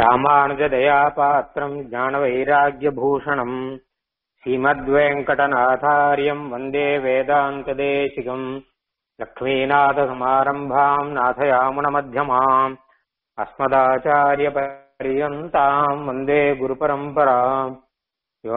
ராமானுஜதயாபாத்திரம் ஞானவைராக்கியபூஷணம் ஸ்ரீமத்வேங்கடநாதாரியம் வந்தே வேதாந்ததேசிகம் லக்ஷ்மீநாதசமாரம்பாம் நாதயாமுனமத்தியமாம் अस्मदाचार्यपर्यन्ताम् वन्दे गुरुपरम्पराम् यो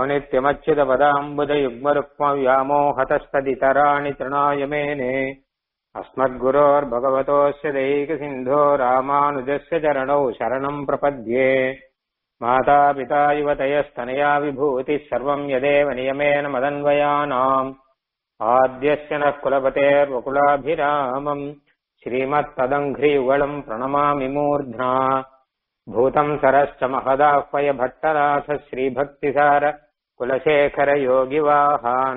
नित्यमच्युतपदाम्बुजयुग्मरुक्मव्यामोहतस्तदितराणि तृणाय मेने अस्मद्गुरोर्भगवतोऽस्य दैकसिन्धो रामानुजस्य चरणौ शरणम् प्रपद्ये मातापिता युवतयस्तनया विभूतिः सर्वम् यदेव नियमेन मदन्वयानाम् आद्यस्य नः कुलपतेर्वकुलाभिरामम् श्रीमत्तदङ्घ्रियुगलम् प्रणमामि मूर्ध्ना भूतम् सरश्च महदाह्वय भट्टनाथ श्रीभक्तिसार कुलशेखरयोगिवाहान्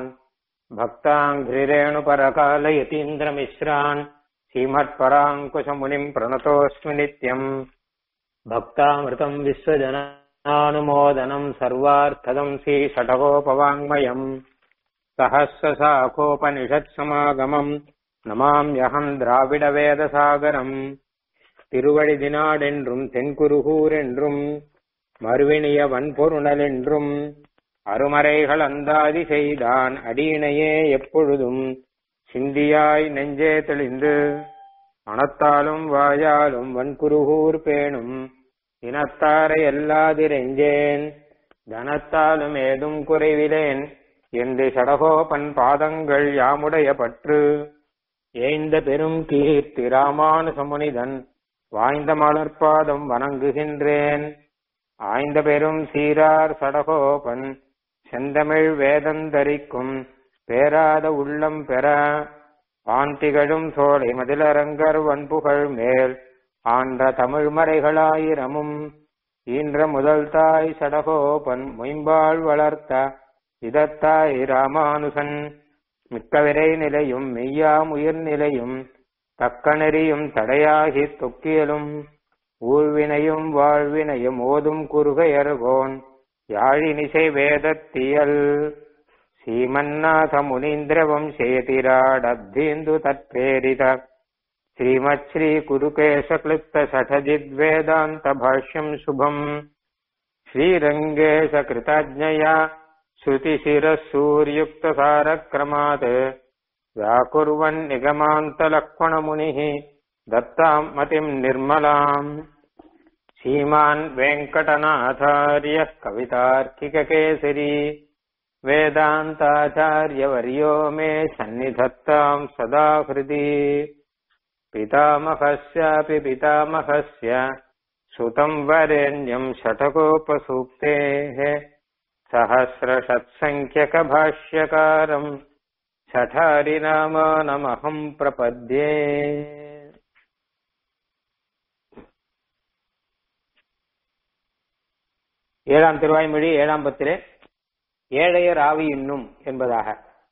भक्ताङ्घ्रिरेणुपरकालयतीन्द्रमिश्रान् श्रीमत्पराङ्कुशमुनिम् प्रणतोऽस्मि नित्यम् भक्तामृतम् विश्वजनानुमोदनम् सर्वार्थदम् श्रीषटकोपवाङ्मयम् सहस्रशाखोपनिषत्समागमम् நமாம்யகம் திராவிட வேதசாகரம் திருவழி தினாடென்றும் தென்குருகூர் என்றும் மறுவினிய வன்பொருணல் என்றும் அருமறைகள் அந்தாதி செய்தான் அடியினையே எப்பொழுதும் சிந்தியாய் நெஞ்சே தெளிந்து மனத்தாலும் வாயாலும் வன்குருகூர் பேணும் இனத்தாரை எல்லாதிரெஞ்சேன் தனத்தாலும் ஏதும் குறைவிலேன் என்று சடகோபன் பாதங்கள் யாமுடைய பற்று ஏய்ந்த பெரும் கீர்த்தி ராமானுசமுனிதன் வாய்ந்த மலர்பாதம் வணங்குகின்றேன் ஆய்ந்த பெரும் சீரார் சடகோபன் செந்தமிழ் வேதந்தரிக்கும் பேராத உள்ளம் பெற பாந்திகழும் சோலை மதிலரங்கர் வன்புகழ் மேல் ஆன்ற தமிழ் மறைகளாயிரமும் ஈன்ற முதல் தாய் சடகோபன் மொயம்பாள் வளர்த்த இதத்தாய் ராமானுசன் மிக்கவிரை நிலையும் மெய்யாம் உயிர் நிலையும் தக்க நெறியும் தடையாகி தொக்கியலும் ஊழ்வினையும் வாழ்வினையும் ஓதும் குறுகையர்கோன் யாழினிசை வேதத்தியல் ஸ்ரீமன்னாத முனீந்திரவம் சேதிராடப்தீந்து தற்பேரித ஸ்ரீமத் ஸ்ரீ குருகேசக்லிப்த சடஜித்வேதாந்த பாஷ்யம் சுபம் ஸ்ரீரங்கேಶ கிருதஜ்ஞயா श्रुतिशिरःसूर्युक्तसारक्रमात् व्याकुर्वन् निगमान्तलक्ष्मणमुनिः दत्ताम् मतिम् निर्मलाम् श्रीमान् वेङ्कटनाथार्यः कवितार्किककेसरी वेदान्ताचार्यवर्यो मे सन्निधत्ताम् सदा हृदि पितामहस्यापि पितामहस्य सुतम् वरेण्यम् शतकोपसूक्तेः सहस्रषत्सङ्ख्यकभाष्यकारम् शठारिनामानमहम् प्रपद्ये ஏழாம் திருவாய்மொழி ஏழாம் பத்திலே ஏழையர் ஆவி இன்னும் என்பதாக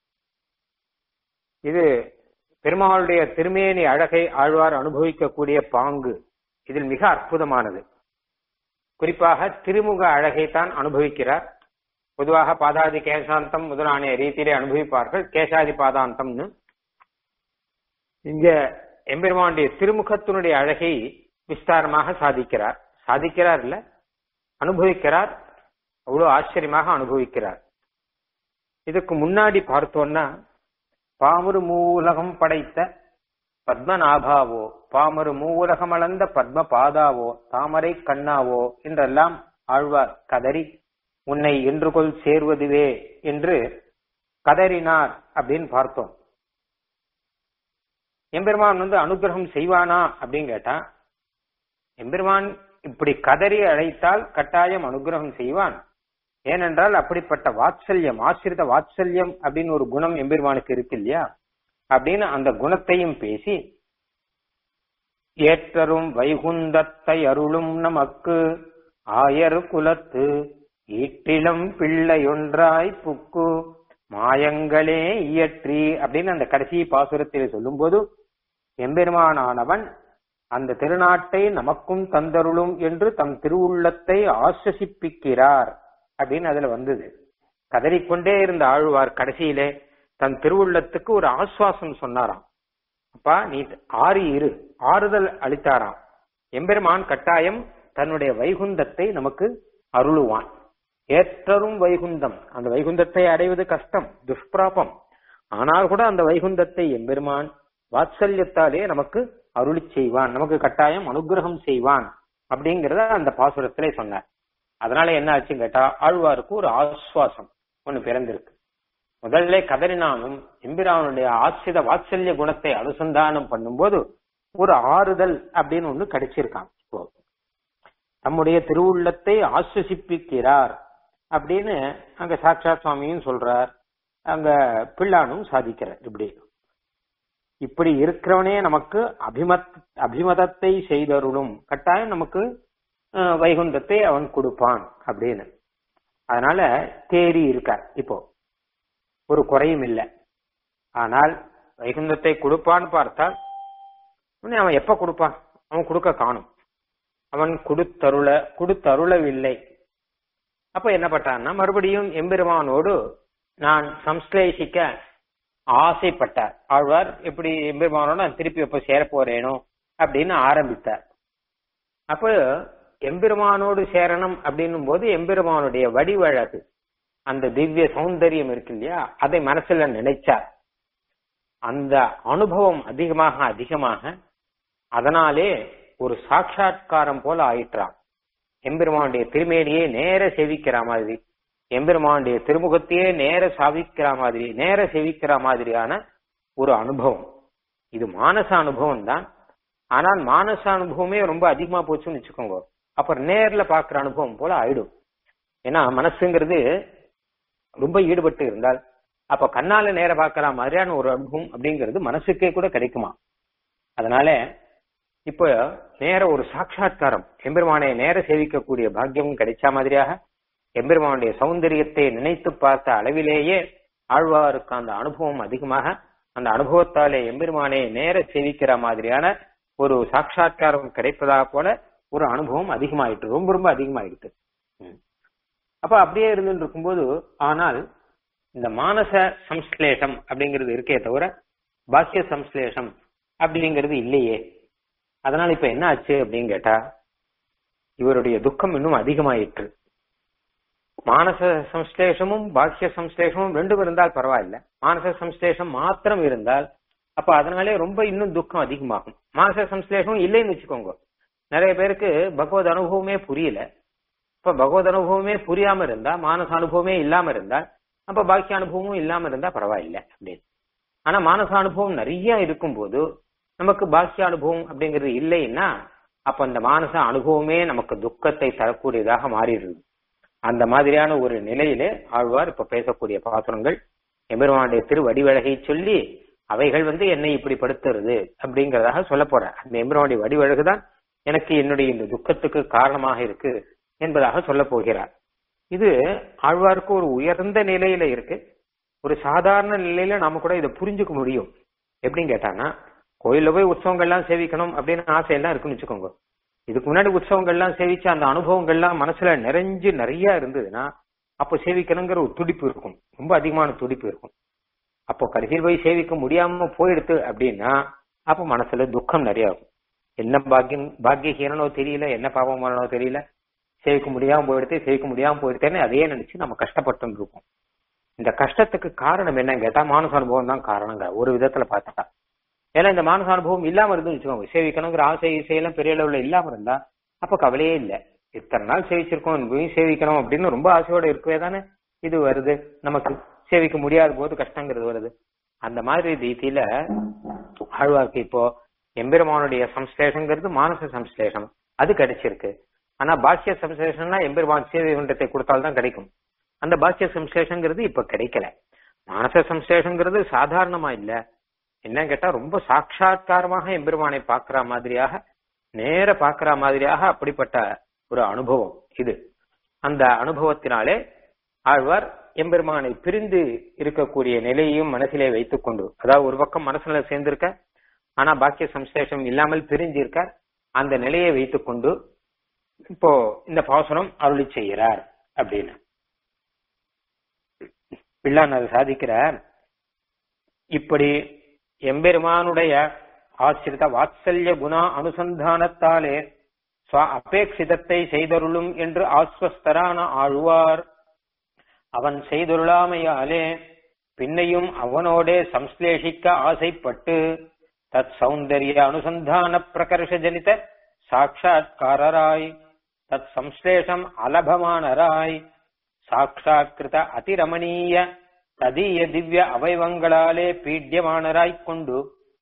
இது பெருமாளுடைய திருமேனி அழகை ஆழ்வார் அனுபவிக்கக்கூடிய பாங்கு இதில் மிக அற்புதமானது குறிப்பாக திருமுக அழகை தான் அனுபவிக்கிறார் பொதுவாக பாதாதி கேசாந்தம் முதலான ரீதியிலே அனுபவிப்பார்கள் கேசாதி பாதாந்தம்னு இங்க எம்பெருமானுடைய திருமுகத்தினுடைய அழகை விஸ்தாரமாக சாதிக்கிறார் சாதிக்கிறார் இல்ல அனுபவிக்கிறார் அவ்வளவு ஆச்சரியமாக அனுபவிக்கிறார் இதுக்கு முன்னாடி பார்த்தோம்னா பாமரு மூலகம் படைத்த பத்மநாபாவோ பாமரு மூவுலகம் அளந்த பத்ம பாதாவோ தாமரை கண்ணாவோ என்றெல்லாம் ஆழ்வார் கதறி உன்னை என்று கொள் சேர்வதுவே என்று கதறினார் அப்படின்னு பார்த்தோம் எம்பெருமான் வந்து அனுகிரகம் செய்வானா அப்படின்னு கேட்டா எம்பெருமான் இப்படி கதறி அழைத்தால் கட்டாயம் அனுகிரகம் செய்வான் ஏனென்றால் அப்படிப்பட்ட வாத்சல்யம் ஆசிரித வாத்சல்யம் அப்படின்னு ஒரு குணம் எம்பெருமானுக்கு இருக்கு இல்லையா அப்படின்னு அந்த குணத்தையும் பேசி ஏற்றரும் வைகுந்தத்தை அருளும் நமக்கு ஆயர் குலத்து ஈட்டிலும் பிள்ளையொன்றாய் புக்கு மாயங்களே இயற்றி அப்படின்னு அந்த கடைசி பாசுரத்தில் சொல்லும்போது எம்பெருமானானவன் அந்த திருநாட்டை நமக்கும் தந்தருளும் என்று தம் திருவுள்ளத்தை ஆசிப்பிக்கிறார் அப்படின்னு அதுல வந்தது கதறிக்கொண்டே இருந்த ஆழ்வார் கடைசியிலே தன் திருவுள்ளத்துக்கு ஒரு ஆசுவாசம் சொன்னாராம் அப்பா நீ ஆறு இரு ஆறுதல் அளித்தாராம் எம்பெருமான் கட்டாயம் தன்னுடைய வைகுந்தத்தை நமக்கு அருளுவான் ஏற்றரும் வைகுந்தம் அந்த வைகுந்தத்தை அடைவது கஷ்டம் துஷ்பிராபம் ஆனால் கூட அந்த வைகுந்தத்தை எம்பெருமான் வாத்சல்யத்தாலே நமக்கு அருளி செய்வான் நமக்கு கட்டாயம் அனுகிரகம் செய்வான் அப்படிங்கறத அந்த பாசுரத்திலே சொன்னார் அதனால என்ன ஆச்சுன்னு கேட்டா ஆழ்வாருக்கு ஒரு ஆஸ்வாசம் ஒண்ணு பிறந்திருக்கு முதல்ல கதறினாலும் எம்பிரானுடைய ஆசிரித வாத்சல்ய குணத்தை அனுசந்தானம் பண்ணும்போது ஒரு ஆறுதல் அப்படின்னு ஒண்ணு கிடைச்சிருக்கான் இப்போ தம்முடைய திருவுள்ளத்தை ஆஸ்வசிப்பிக்கிறார் அப்படின்னு அங்க சாட்சாத் சுவாமியும் சொல்றார் அங்க பிள்ளானும் சாதிக்கிறார் இப்படி இப்படி இருக்கிறவனே நமக்கு அபிமத் அபிமதத்தை செய்தருளும் கட்டாயம் நமக்கு அஹ், வைகுந்தத்தை அவன் கொடுப்பான் அப்படின்னு அதனால தேறி இருக்கார் இப்போ ஒரு குறையும் இல்லை ஆனால் வைகுந்தத்தை கொடுப்பான்னு பார்த்தால் உடனே அவன் எப்ப கொடுப்பான் அவன் கொடுக்க காணும் அவன் கொடுத்தருள கொடுத்தருளவில்லை அப்ப என்ன பண்றான்னா மறுபடியும் எம்பெருமானோடு நான் சம்ஸ்லேஷிக்க ஆசைப்பட்டார் ஆழ்வார் எப்படி எம்பெருமானோட நான் திருப்பி எப்ப சேர போறேனோ அப்படின்னு ஆரம்பித்தார் அப்போ எம்பெருமானோடு சேரணும் அப்படின்னும் போது எம்பெருமானுடைய வடிவழகு அந்த திவ்ய சௌந்தரியம் இருக்கு இல்லையா அதை மனசுல நினைச்சார் அந்த அனுபவம் அதிகமாக அதிகமாக அதனாலே ஒரு சாட்சா்காரம் போல ஆயிற்றான் எம்பெருமானுடைய திருமேனியே நேர செவிக்கிற மாதிரி எம்பெருமானுடைய திருமுகத்தையே நேர சாவிக்கிற மாதிரி நேர செவிக்கிற மாதிரியான ஒரு அனுபவம் இது மானச அனுபவம் தான் ஆனால் மானச அனுபவமே ரொம்ப அதிகமா போச்சுன்னு வச்சுக்கோங்க அப்புறம் நேர்ல பாக்குற அனுபவம் போல ஆயிடும் ஏன்னா மனசுங்கிறது ரொம்ப ஈடுபட்டு இருந்தால் அப்ப கண்ணால நேர பாக்குற மாதிரியான ஒரு அனுபவம் அப்படிங்கிறது மனசுக்கே கூட கிடைக்குமா அதனால இப்போ நேர ஒரு சாட்சா்காரம் எம்பெருமானை நேர சேவிக்கக்கூடிய பாக்கியம் கிடைச்ச மாதிரியாக எம்பெருமானுடைய சௌந்தரியத்தை நினைத்து பார்த்த அளவிலேயே ஆழ்வாருக்கு அந்த அனுபவம் அதிகமாக அந்த அனுபவத்தாலே எம்பெருமானை நேர சேவிக்கிற மாதிரியான ஒரு சாட்சா்காரம் கிடைப்பதா போல ஒரு அனுபவம் அதிகமாயிட்டு ரொம்ப ரொம்ப அதிகமாயிடுது ம். அப்ப அப்படியே இருந்துட்டு இருக்கும்போது ஆனால் இந்த மானச சம்ஸ்லேஷம் அப்படிங்கிறது இருக்கே தவிர பாக்கிய சம்ஸ்லேஷம் அப்படிங்கிறது இல்லையே அதனால இப்ப என்ன ஆச்சு அப்படின்னு கேட்டா இவருடைய துக்கம் இன்னும் அதிகமாயிற்று மானச சம்ஸ்லேஷமும் பாக்கிய சம்ஸ்லேஷமும் ரெண்டும் இருந்தால் பரவாயில்ல மானச சம்ஸ்லேஷம் மாத்திரம் இருந்தால் அப்ப அதனாலே ரொம்ப இன்னும் துக்கம் அதிகமாகும் மானச சம்ஸ்லேஷம் இல்லைன்னு வச்சுக்கோங்க நிறைய பேருக்கு பகவத் அனுபவமே புரியல இப்ப பகவத் அனுபவமே புரியாம இருந்தா மானச அனுபவமே இல்லாம இருந்தால் அப்ப பாக்கிய அனுபவமும் இல்லாம இருந்தா பரவாயில்ல அப்படின்னு ஆனா மானச அனுபவம் நிறைய இருக்கும்போது நமக்கு பாக்கிய அனுபவம் அப்படிங்கிறது இல்லைன்னா அப்ப அந்த மானச அனுபவமே நமக்கு துக்கத்தை தரக்கூடியதாக மாறிடுது அந்த மாதிரியான ஒரு நிலையிலே ஆழ்வார் இப்ப பேசக்கூடிய பாசுரங்கள் எம்பெருமானுடைய திருவடிவழகை சொல்லி அவைகள் வந்து என்னை இப்படி படுத்துறது அப்படிங்கறதாக சொல்ல போறார் அந்த எம்பெருமானுடைய வடிவழகுதான் எனக்கு என்னுடைய இந்த துக்கத்துக்கு காரணமாக இருக்கு என்பதாக சொல்ல போகிறார் இது ஆழ்வாருக்கு ஒரு உயர்ந்த நிலையில இருக்கு ஒரு சாதாரண நிலையில நாம கூட இதை புரிஞ்சுக்க முடியும் எப்படின்னு கேட்டாங்கன்னா கோயில்ல போய் உற்சவங்கள்லாம் சேவிக்கணும் அப்படின்னு ஆசை எல்லாம் இருக்குன்னு வச்சுக்கோங்க இதுக்கு முன்னாடி உற்சவங்கள்லாம் சேவிச்ச அந்த அனுபவங்கள்லாம் மனசுல நிறைஞ்சு நிறைய இருந்ததுன்னா அப்போ சேவிக்கணுங்கிற ஒரு துடிப்பு இருக்கும் ரொம்ப அதிகமான துடிப்பு இருக்கும் அப்போ கடைசியில் போய் சேவிக்க முடியாம போயிடுத்து அப்படின்னா அப்போ மனசுல துக்கம் நிறைய இருக்கும் என்ன பாக்கியம் பாக்கியஹீனனோ தெரியல என்ன பாவமானோ தெரியல சேவிக்க முடியாம போயிடுத்து சேவிக்க முடியாம போயிடுத்தேன்னு அதையே நினைச்சு நம்ம கஷ்டப்பட்டு இருக்கோம் இந்த கஷ்டத்துக்கு காரணம் என்னன்னு கேட்டா மானச அனுபவம் தான் காரணங்க ஒரு விதத்துல பார்த்தா ஏன்னா இந்த மானச அனுபவம் இல்லாம இருந்து வச்சுக்கோங்க சேவிக்கணுங்கிற ஆசை இசையெல்லாம் பெரிய அளவுல இல்லாம இருந்தா அப்ப கவலையே இல்லை இத்தனை நாள் சேவிச்சிருக்கோம் இங்கேயும் சேவிக்கணும் அப்படின்னு ரொம்ப ஆசையோட இருக்கவே தானே இது வருது நமக்கு சேவிக்க முடியாத போது கஷ்டங்கிறது வருது அந்த மாதிரி ரீதியில ஆழ்வார்க்கு இப்போ எம்பெருமானுடைய சம்ஸ்லேஷங்கிறது மானச சம்ஸ்லேஷம் அது கிடைச்சிருக்கு ஆனா பாக்கிய சம்ஸ்லேஷம்னா எம்பெருமான் சேவை குண்டத்தை கொடுத்தால்தான் கிடைக்கும் அந்த பாக்கிய சம்ஸ்லேஷங்கிறது இப்ப கிடைக்கல மானச சம்ஸ்லேஷங்கிறது சாதாரணமா இல்ல என்ன கேட்டா ரொம்ப சாட்சா்காரமாக எம்பெருமானை பாக்குற மாதிரியாக நேர பாக்குற மாதிரியாக அப்படிப்பட்ட ஒரு அனுபவம் இது அந்த அனுபவத்தினாலே ஆழ்வார் எம்பெருமானை பிரிந்து இருக்கக்கூடிய நிலையையும் மனசிலே வைத்துக் கொண்டு அதாவது ஒரு பக்கம் மனசுல சேர்ந்திருக்க ஆனா பாக்கிய சம்சேஷம் இல்லாமல் பிரிஞ்சு இருக்க அந்த நிலையை வைத்துக் கொண்டு இப்போ இந்த பாசுரம் அருளி செய்கிறார் அப்படின்னு பிள்ளான் அதை சாதிக்கிறார் இப்படி எம்பெருமானுடைய ஆசிரித வாத்சல்ய குணா அனுசந்தானத்தாலே ஸ்வ அபேட்சிதத்தை செய்தருளும் என்று ஆஸ்வஸ்தரான ஆழ்வார் அவன் செய்தொருளாமையாலே பின்னையும் அவனோடே சம்ஸ்லேஷிக்க ஆசைப்பட்டு தத் சௌந்தரிய அனுசந்தான பிரகர்ஷ ஜனித சாட்சா்காரராய் தத் சம்ஸ்லேஷம் அலபமானராய் சாட்சாத்கிருத அதிரமணீய ததீய திவ்ய அவயவங்களாலே பீட்யமானராய்க் கொண்டு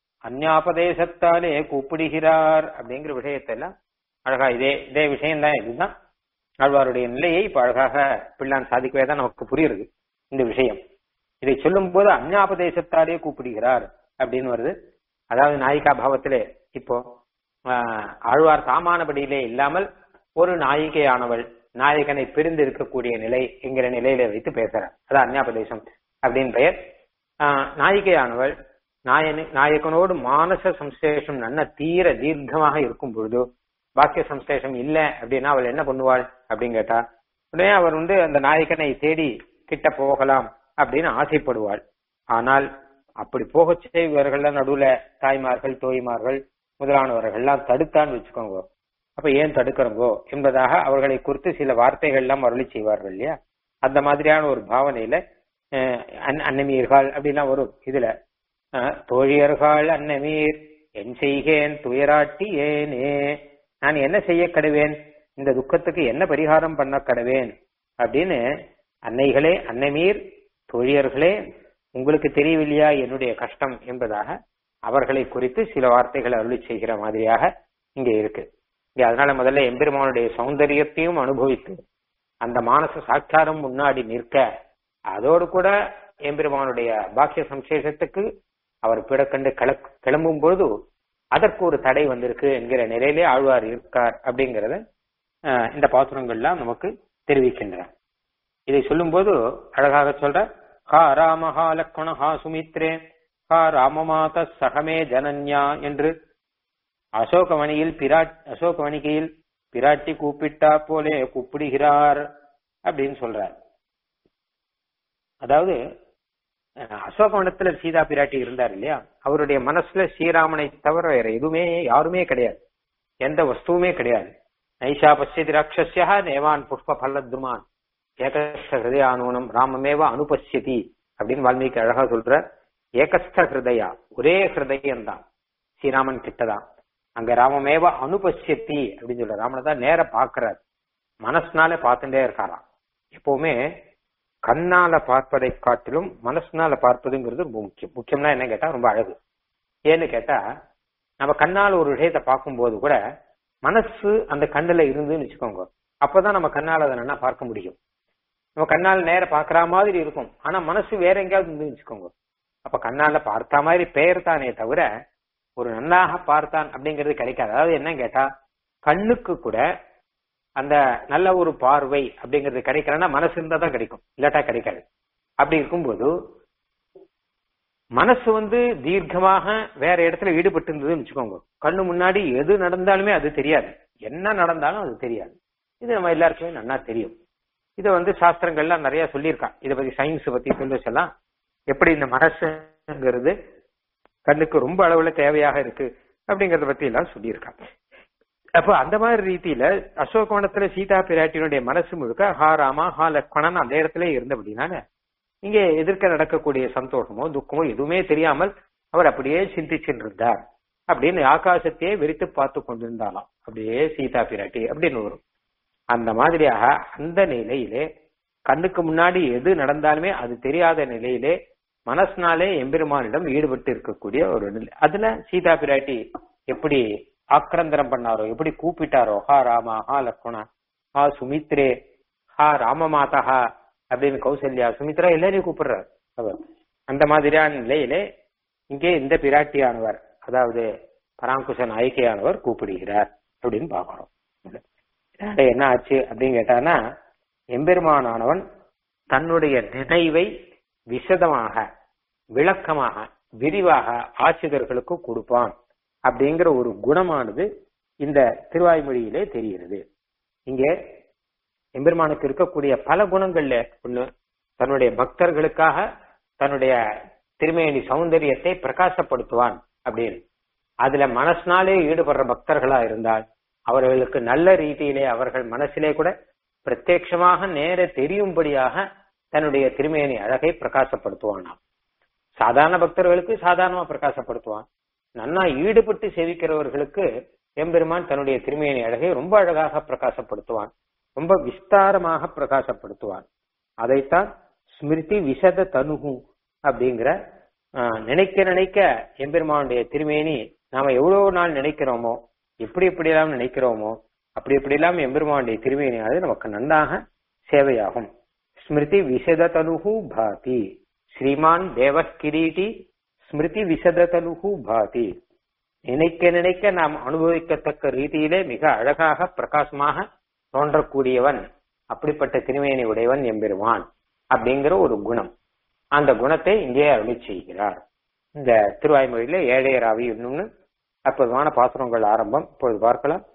அந்யாபதேசத்தாலே கூப்பிடுகிறார் அப்படிங்கிற விஷயத்தை எல்லாம் அழகா இதே இதே விஷயம் தான் இதுதான் ஆழ்வாருடைய நிலையை இப்ப அழகாக பிள்ளான் சாதிக்கவே தான் நமக்கு புரியுறது இந்த விஷயம் இதை சொல்லும் போது அந்யாபதேசத்தாலே கூப்பிடுகிறார் அப்படின்னு வருது அதாவது நாயிகா பாவத்திலே இப்போ ஆஹ், ஆழ்வார் சாமானபடியிலே இல்லாமல் ஒரு நாயிகையானவள் நாயகனை பிரிந்து இருக்கக்கூடிய நிலை என்கிற நிலையில வைத்து பேசுறார் அது அந்யாபதேசம் அப்படின்னு பெயர் ஆஹ், நாயிகையானவள் நாயனு நாயகனோடு மானச சம்சேஷம் நன்ன தீர தீர்க்கமாக இருக்கும் பொழுது பாக்கிய சம்சேஷம் இல்ல அப்படின்னா அவள் என்ன பண்ணுவாள் அப்படின்னு கேட்டா உடனே அவர் வந்து அந்த நாயகனை தேடி கிட்ட போகலாம் அப்படின்னு ஆசைப்படுவாள் ஆனால் அப்படி போக செய்வர்கள்ல நடுவுல தாய்மார்கள் தோய்மார்கள் முதலானவர்கள்லாம் தடுத்தான்னு வச்சுக்கோங்க அப்ப ஏன் தடுக்கிறோங்கோ என்பதாக அவர்களை குறித்து சில வார்த்தைகள் எல்லாம் அருளி செய்வார்கள் இல்லையா அந்த மாதிரியான ஒரு பாவனையில அஹ், அன்- அன்னமீர்கள் அப்படிலாம் வரும் இதுல அஹ், தோழியர்கள் அன்னமீர் என் செய்கேன் துயராட்டி ஏனே நான் என்ன செய்ய கடுவேன் இந்த துக்கத்துக்கு என்ன பரிகாரம் பண்ண கடுவேன் அப்படின்னு அன்னைகளே அன்னமீர் தோழியர்களே உங்களுக்கு தெரியவில்லையா என்னுடைய கஷ்டம் என்பதாக அவர்களை குறித்து சில வார்த்தைகளை அருளி செய்கிற மாதிரியாக இங்க இருக்கு இங்க அதனால முதல்ல எம்பெருமானுடைய சௌந்தரியத்தையும் அனுபவித்து அந்த மானச சாட்சாரம் முன்னாடி நிற்க அதோடு கூட எம்பெருமானுடைய பாக்கிய சம்சேஷத்துக்கு அவர் பிடக்கண்டு கிள- கிளம்பும் பொழுது அதற்கு ஒரு தடை வந்திருக்கு என்கிற நிலையிலே ஆழ்வார் இருக்கார் அப்படிங்கறத அஹ், இந்த பாசுரங்கள்லாம் நமக்கு தெரிவிக்கின்றன இதை சொல்லும்போது அழகாக சொல்ற ஹா ராமஹா லக்ஷ்மணஹா சுமித்ரே ஹா ராமமாத சகமே ஜனன்யா என்று அசோகவனியில் பிராட் அசோகவனிகையில் பிராட்டி கூப்பிட்டா போலே கூப்பிடுகிறார் அப்படின்னு சொல்றார் அதாவது அஹ், அசோகவனத்துல சீதா பிராட்டி இருந்தார் இல்லையா அவருடைய மனசுல ஸ்ரீராமனை தவிர வேற எதுவுமே யாருமே கிடையாது எந்த வஸ்துவுமே கிடையாது நைஷா பசியதி ராட்சஸ்யா நேவான் புஷ்ப பல்லத்ருமான் ஏகஸ்த ஹிருதயானூனம் ராமமேவ அனுபஷ்யதி அப்படின்னு வால்மீகி அழகா சொல்ற ஏகஸ்த ஹிருதயா ஒரே ஹிருதயம் தான் ஸ்ரீராமன் கிட்டதான் அங்க ராமமேவ அனுபஷ்யத்தி அப்படின்னு சொல்ற ராமனை தான் நேர பாக்குறாரு மனசுனால பார்த்துட்டே இருக்காராம் எப்பவுமே கண்ணால பார்ப்பதை காட்டிலும் மனசுனால பார்ப்பதுங்கிறது ரொம்ப முக்கியம் முக்கியம்னா என்ன கேட்டா ரொம்ப அழகு ஏன்னு கேட்டா நம்ம கண்ணால ஒரு விஷயத்தை பார்க்கும்போது கூட மனசு அந்த கண்ணுல இருந்துன்னு வச்சுக்கோங்க அப்பதான் நம்ம கண்ணால அதை நல்லா பார்க்க முடியும் நம்ம கண்ணால நேர பாக்குற மாதிரி இருக்கும் ஆனா மனசு வேற எங்கேயாவது இருந்து வச்சுக்கோங்க அப்ப கண்ணால பார்த்த மாதிரி பெயர் தானே தவிர ஒரு நன்னாக பார்த்தான் அப்படிங்கிறது கிடைக்காது அதாவது என்ன கேட்டா கண்ணுக்கு கூட அந்த நல்ல ஒரு பார்வை அப்படிங்கிறது கிடைக்கலன்னா மனசு இருந்தா தான் கிடைக்கும் இல்லாட்டா கிடைக்காது அப்படி இருக்கும்போது மனசு வந்து தீர்க்கமாக வேற இடத்துல ஈடுபட்டு இருந்ததுன்னு வச்சுக்கோங்க கண்ணு முன்னாடி எது நடந்தாலுமே அது தெரியாது என்ன நடந்தாலும் அது தெரியாது இது நம்ம எல்லாருக்குமே நல்லா தெரியும் இதை வந்து சாஸ்திரங்கள்லாம் நிறைய சொல்லியிருக்கான் இதை பத்தி சயின்ஸ் பத்தி சொல்லிச்செல்லாம் எப்படி இந்த மனசுங்கிறது கண்ணுக்கு ரொம்ப அளவுல தேவையாக இருக்கு அப்படிங்கறத பத்தி எல்லாம் சொல்லியிருக்கான் அப்ப அந்த மாதிரி ரீதியில அசோகவனத்துல சீதா பிராட்டியினுடைய மனசு முழுக்க ஹா ராமா ஹா லக்ஷ்மணன் அந்த இடத்துல இருந்தபடினால இங்க எதிர்க்க நடக்கக்கூடிய சந்தோஷமோ துக்கமோ எதுவுமே தெரியாமல் அவர் அப்படியே சிந்திச்சுட்டு இருந்தார் அப்படின்னு ஆகாசத்தையே வெறித்து பார்த்து கொண்டிருந்தாலாம் அப்படியே சீதா பிராட்டி அப்படின்னு வரும் அந்த மாதிரியாக அந்த நிலையிலே கண்ணுக்கு முன்னாடி எது நடந்தாலுமே அது தெரியாத நிலையிலே மனசுனாலே எம்பெருமானிடம் ஈடுபட்டு இருக்கக்கூடிய ஒரு நிலை அதுல சீதா பிராட்டி எப்படி ஆக்கிரந்தரம் பண்ணாரோ எப்படி கூப்பிட்டாரோ ஹா ராமா ஹா லக்ஷ்மணா ஹா சுமித்ரே ஹா ராமமாதா அப்படின்னு கௌசல்யா சுமித்ரா எல்லாரையும் கூப்பிடுறார் அவர் அந்த மாதிரியான நிலையிலே இங்கே இந்த பிராட்டியானவர் அதாவது பராங்குச நாயகியானவர் கூப்பிடுகிறார் அப்படின்னு பாக்குறோம் இதனால என்ன ஆச்சு அப்படின்னு கேட்டானா எம்பெருமானானவன் தன்னுடைய நினைவை விசதமாக விளக்கமாக விரிவாக ஆசிரியர்களுக்கு கொடுப்பான் அப்படிங்கிற ஒரு குணமானது இந்த திருவாய்மொழியிலே தெரிகிறது இங்கே எம்பெருமானுக்கு இருக்கக்கூடிய பல குணங்கள்ல ஒண்ணு தன்னுடைய பக்தர்களுக்காக தன்னுடைய திருமேனி சௌந்தரியத்தை பிரகாசப்படுத்துவான் அப்படின்னு அதுல மனசுனாலே ஈடுபடுற பக்தர்களா இருந்தால் அவர்களுக்கு நல்ல ரீதியிலே அவர்கள் மனசிலே கூட பிரத்யட்சமாக நேர தெரியும்படியாக தன்னுடைய திருமேனி அழகை பிரகாசப்படுத்துவானாம் சாதாரண பக்தர்களுக்கு சாதாரணமா பிரகாசப்படுத்துவான் நன்னா ஈடுபட்டு சேவிக்கிறவர்களுக்கு எம்பெருமான் தன்னுடைய திருமேனி அழகை ரொம்ப அழகாக பிரகாசப்படுத்துவான் ரொம்ப விஸ்தாரமாக பிரகாசப்படுத்துவான் அதைத்தான் ஸ்மிருதி விசத தனுகு அப்படிங்கிற ஆஹ், நினைக்க நினைக்க எம்பெருமானுடைய திருமேனி நாம எவ்வளவு நாள் நினைக்கிறோமோ எப்படி எப்படியெல்லாம் நினைக்கிறோமோ அப்படி எப்படியெல்லாம் எம்பெருமானுடைய திருமேனியானது நமக்கு நன்றாக சேவையாகும் ஸ்மிருதி விசத தனுகு பாதி ஸ்ரீமான் தேவ கிரீட்டி ஸ்மிருதி விசத தனுகு பாதி நினைக்க நினைக்க நாம் அனுபவிக்கத்தக்க ரீதியிலே மிக அழகாக பிரகாசமாக தோன்றக்கூடியவன் அப்படிப்பட்ட திருமேனி உடையவன் எம்பெருமான் அப்படிங்கிற ஒரு குணம் அந்த குணத்தை இங்கே அருளி செய்கிறார் இந்த திருவாய்மொழியில ஏழையராவி இன்னும்னு அற்புதமான பாசுரங்கள் ஆரம்பம் இப்பொழுது பார்க்கலாம்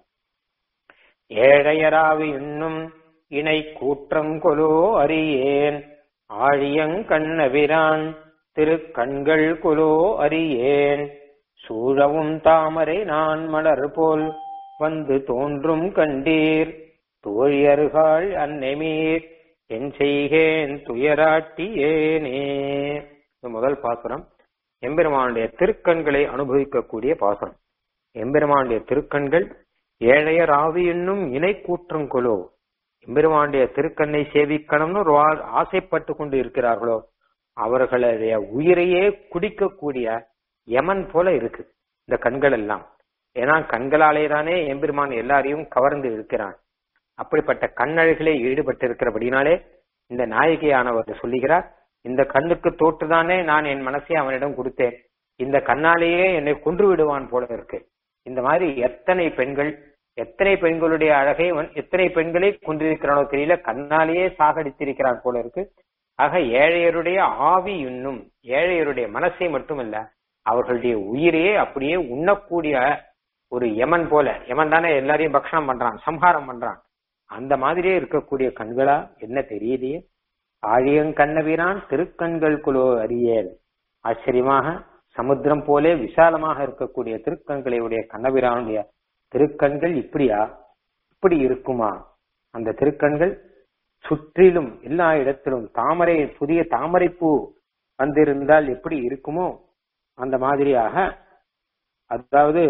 ஏழையராவி இன்னும் இணை கூற்றங்கொலோ அறியேன் ஆழியங்கண்ணபிரான் திரு கண்கள் கொலோ அறியேன் சூழவும் தாமரை நான் மலர் போல் வந்து தோன்றும் கண்டீர் தோழியருகாள் அன்னைமீர் என் செய்கேன் துயராட்டியேனே இது முதல் பாசுரம் எம்பெருமானுடைய திருக்கண்களை அனுபவிக்கக்கூடிய பாசுரம் எம்பெருமானுடைய திருக்கண்கள் ஏழையர் ஆவி என்னும் இணை கூற்றங்கொலோ எம்பெருமானுடைய திருக்கண்ணை சேவிக்கணும்னு ஒரு ஆள் ஆசைப்பட்டு கொண்டு இருக்கிறார்களோ அவர்களுடைய உயிரையே குடிக்கக்கூடிய யமன் போல இருக்கு இந்த கண்கள் எல்லாம் ஏன்னா கண்களாலே தானே எம்பெருமான் எல்லாரையும் கவர்ந்து இருக்கிறான் அப்படிப்பட்ட கண்ணழகிலே ஈடுபட்டு இருக்கிறபடினாலே இந்த நாயகியானவர் சொல்லுகிறார் இந்த கண்ணுக்கு தோற்றுதானே நான் என் மனசை அவனிடம் கொடுத்தேன் இந்த கண்ணாலேயே என்னை கொன்று விடுவான் போல இருக்கு இந்த மாதிரி எத்தனை பெண்கள் எத்தனை பெண்களுடைய அழகை அவன் எத்தனை பெண்களை கொன்றிருக்கிறானோ தெரியல கண்ணாலேயே சாகடித்திருக்கிறான் போல இருக்கு ஆக ஏழையருடைய ஆவி இன்னும் ஏழையருடைய மனசை மட்டுமல்ல அவர்களுடைய உயிரையே அப்படியே உண்ணக்கூடிய ஒரு யமன் போல யமன் தானே எல்லாரையும் பக்ஷணம் பண்றான் சம்ஹாரம் பண்றான் அந்த மாதிரியே இருக்கக்கூடிய கண்களா என்ன தெரியலையே ஆழியங்கண்ணவீரான் திருக்கண்கள் குழு அறியேன் ஆச்சரியமாக சமுத்திரம் போலே விசாலமாக இருக்கக்கூடிய திருக்கண்களை உடைய கண்ணபிரானுடைய திருக்கண்கள் இப்படியா இப்படி இருக்குமா அந்த திருக்கண்கள் சுற்றிலும் எல்லா இடத்திலும் தாமரை புதிய தாமரை பூ வந்திருந்தால் எப்படி இருக்குமோ அந்த மாதிரியாக அதாவது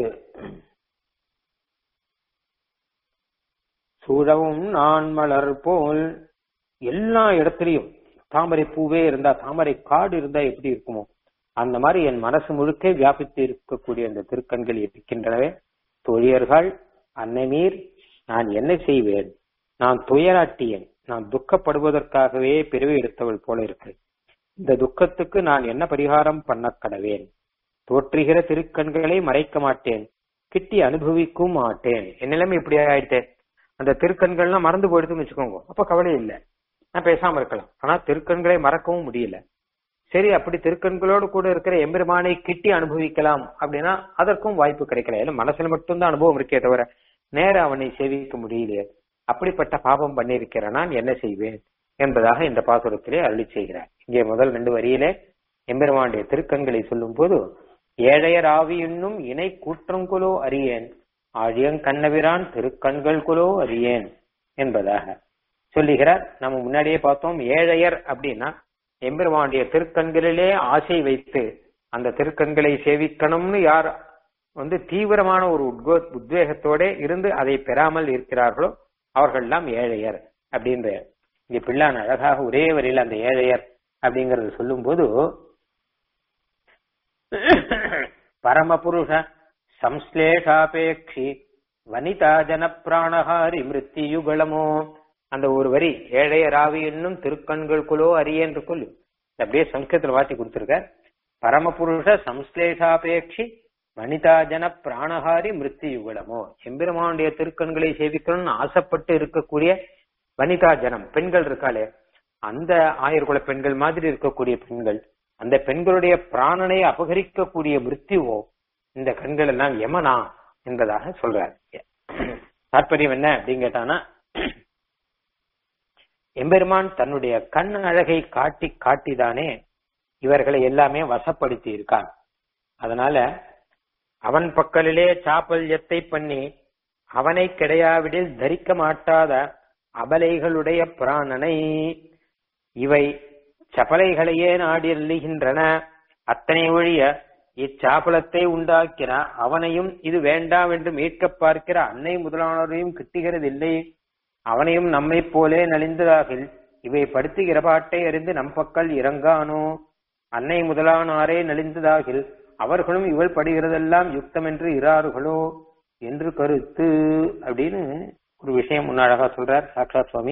சூழவும் நான் மலர் போல் எல்லா இடத்துலயும் தாமரை பூவே இருந்தா தாமரை காடு இருந்தா எப்படி இருக்குமோ அந்த மாதிரி என் மனசு முழுக்க வியாபித்து இருக்கக்கூடிய அந்த திருக்கண்கள் இருக்கின்றனவே தொழியர்கள் அன்னமீர் நான் என்ன செய்வேன் நான் துயராட்டியன் நான் துக்கப்படுவதற்காகவே பிறவி எடுத்தவள் போல இருக்கு இந்த துக்கத்துக்கு நான் என்ன பரிகாரம் பண்ண கடவேன் தோற்றுகிற திருக்கண்களை மறைக்க மாட்டேன் கிட்டி அனுபவிக்கவும் மாட்டேன் என் நிலைமை இப்படி ஆயிட்டேன் அந்த திருக்கண்கள்லாம் மறந்து போயிடுதுன்னு வச்சுக்கோங்க அப்ப கவலை இல்லை நான் பேசாம இருக்கலாம் ஆனா திருக்கண்களை மறக்கவும் முடியல சரி அப்படி திருக்கண்களோடு கூட இருக்கிற எம்பெருமானை கிட்டி அனுபவிக்கலாம் அப்படின்னா அதற்கும் வாய்ப்பு கிடைக்கல ஏன்னா மனசுல மட்டும்தான் அனுபவம் இருக்கே தவிர நேர அவனை சேவிக்க முடியலையே அப்படிப்பட்ட பாபம் பண்ணியிருக்கிற நான் என்ன செய்வேன் என்பதாக இந்த பாசுரத்திலே அருளி செய்கிறார் இங்கே முதல் ரெண்டு வரியிலே எம்பெருமானுடைய திருக்கண்களை சொல்லும் போது ஏழையர் ஆவி என்னும் இணை கூற்றங்குலோ அறியேன் ஆழியங் கண்ணபிரான் திருக்கண்கள் குலோ அறியேன் என்பதாக சொல்லுகிறார் நம்ம முன்னாடியே பார்த்தோம் ஏழையர் அப்படின்னா எம்பெருமானுடைய திருக்கண்களிலே ஆசை வைத்து அந்த திருக்கண்களை சேவிக்கணும்னு யார் வந்து தீவிரமான ஒரு உத்கோ உத்வேகத்தோட இருந்து அதை பெறாமல் இருக்கிறார்களோ அவர்கள் எல்லாம் ஏழையர் அப்படின்ற இங்க பிள்ளான் அழகாக ஒரே வரியில் அந்த ஏழையர் அப்படிங்கறது சொல்லும் போது பரமபுருஷ சம்ஸ்லேஷாபேட்சி வனிதா ஜன பிராணஹாரி மிருத்தியுகளமோ அந்த ஒரு வரி ஏழைய ராவி என்னும் திருக்கண்களுக்குள்ளோ அறிய என்று சொல்லு அப்படியே சம்ஸ்கிருதத்துல வாசி கொடுத்திருக்க பரமபுருஷ சம்ஸ்லேஷாபேட்சி வனிதா ஜன பிராணஹாரி மிருத்தியுகளமோ எம்பெருமானுடைய திருக்கண்களை சேவிக்கணும்னு ஆசைப்பட்டு இருக்கக்கூடிய வனிதா ஜனம் பெண்கள் இருக்காளே அந்த ஆயர்குல பெண்கள் மாதிரி இருக்கக்கூடிய பெண்கள் அந்த பெண்களுடைய பிராணனை அபகரிக்கக்கூடிய மிருத்யுவோ இந்த கண்கள் எல்லாம் யமனா என்பதாக சொல்றார் தாற்பயம் என்ன அப்படின்னு கேட்டானா எம்பெருமான் தன்னுடைய கண் அழகை காட்டி காட்டிதானே இவர்களை எல்லாமே வசப்படுத்தி இருக்கான் அதனால அவன் பக்கலிலே சாப்பல்யத்தை பண்ணி அவனை கிடையாவிடில் தரிக்க மாட்டாத அபலைகளுடைய பிராணனை இவை சபலைகளையே நாடியல்லுகின்றன அத்தனை ஒழிய இச்சாப்பலத்தை உண்டாக்கிற அவனையும் இது வேண்டாம் என்று மீட்கப் பார்க்கிற அன்னை முதலானோரையும் கிட்டுகிறதில்லை அவனையும் நம்மைப் போலே நலிந்ததாகில் இவை படுத்துகிற பாட்டை அறிந்து நம் பக்கல் இறங்கானோ அன்னை முதலானாரே நலிந்ததாகில் அவர்களும் இவள் படுகிறதெல்லாம் யுக்தம் என்று இராறுகளோ என்று கருத்து அப்படின்னு ஒரு விஷயம் முன்ன அழகா சொல்றார் சாக்ஷாத் சுவாமி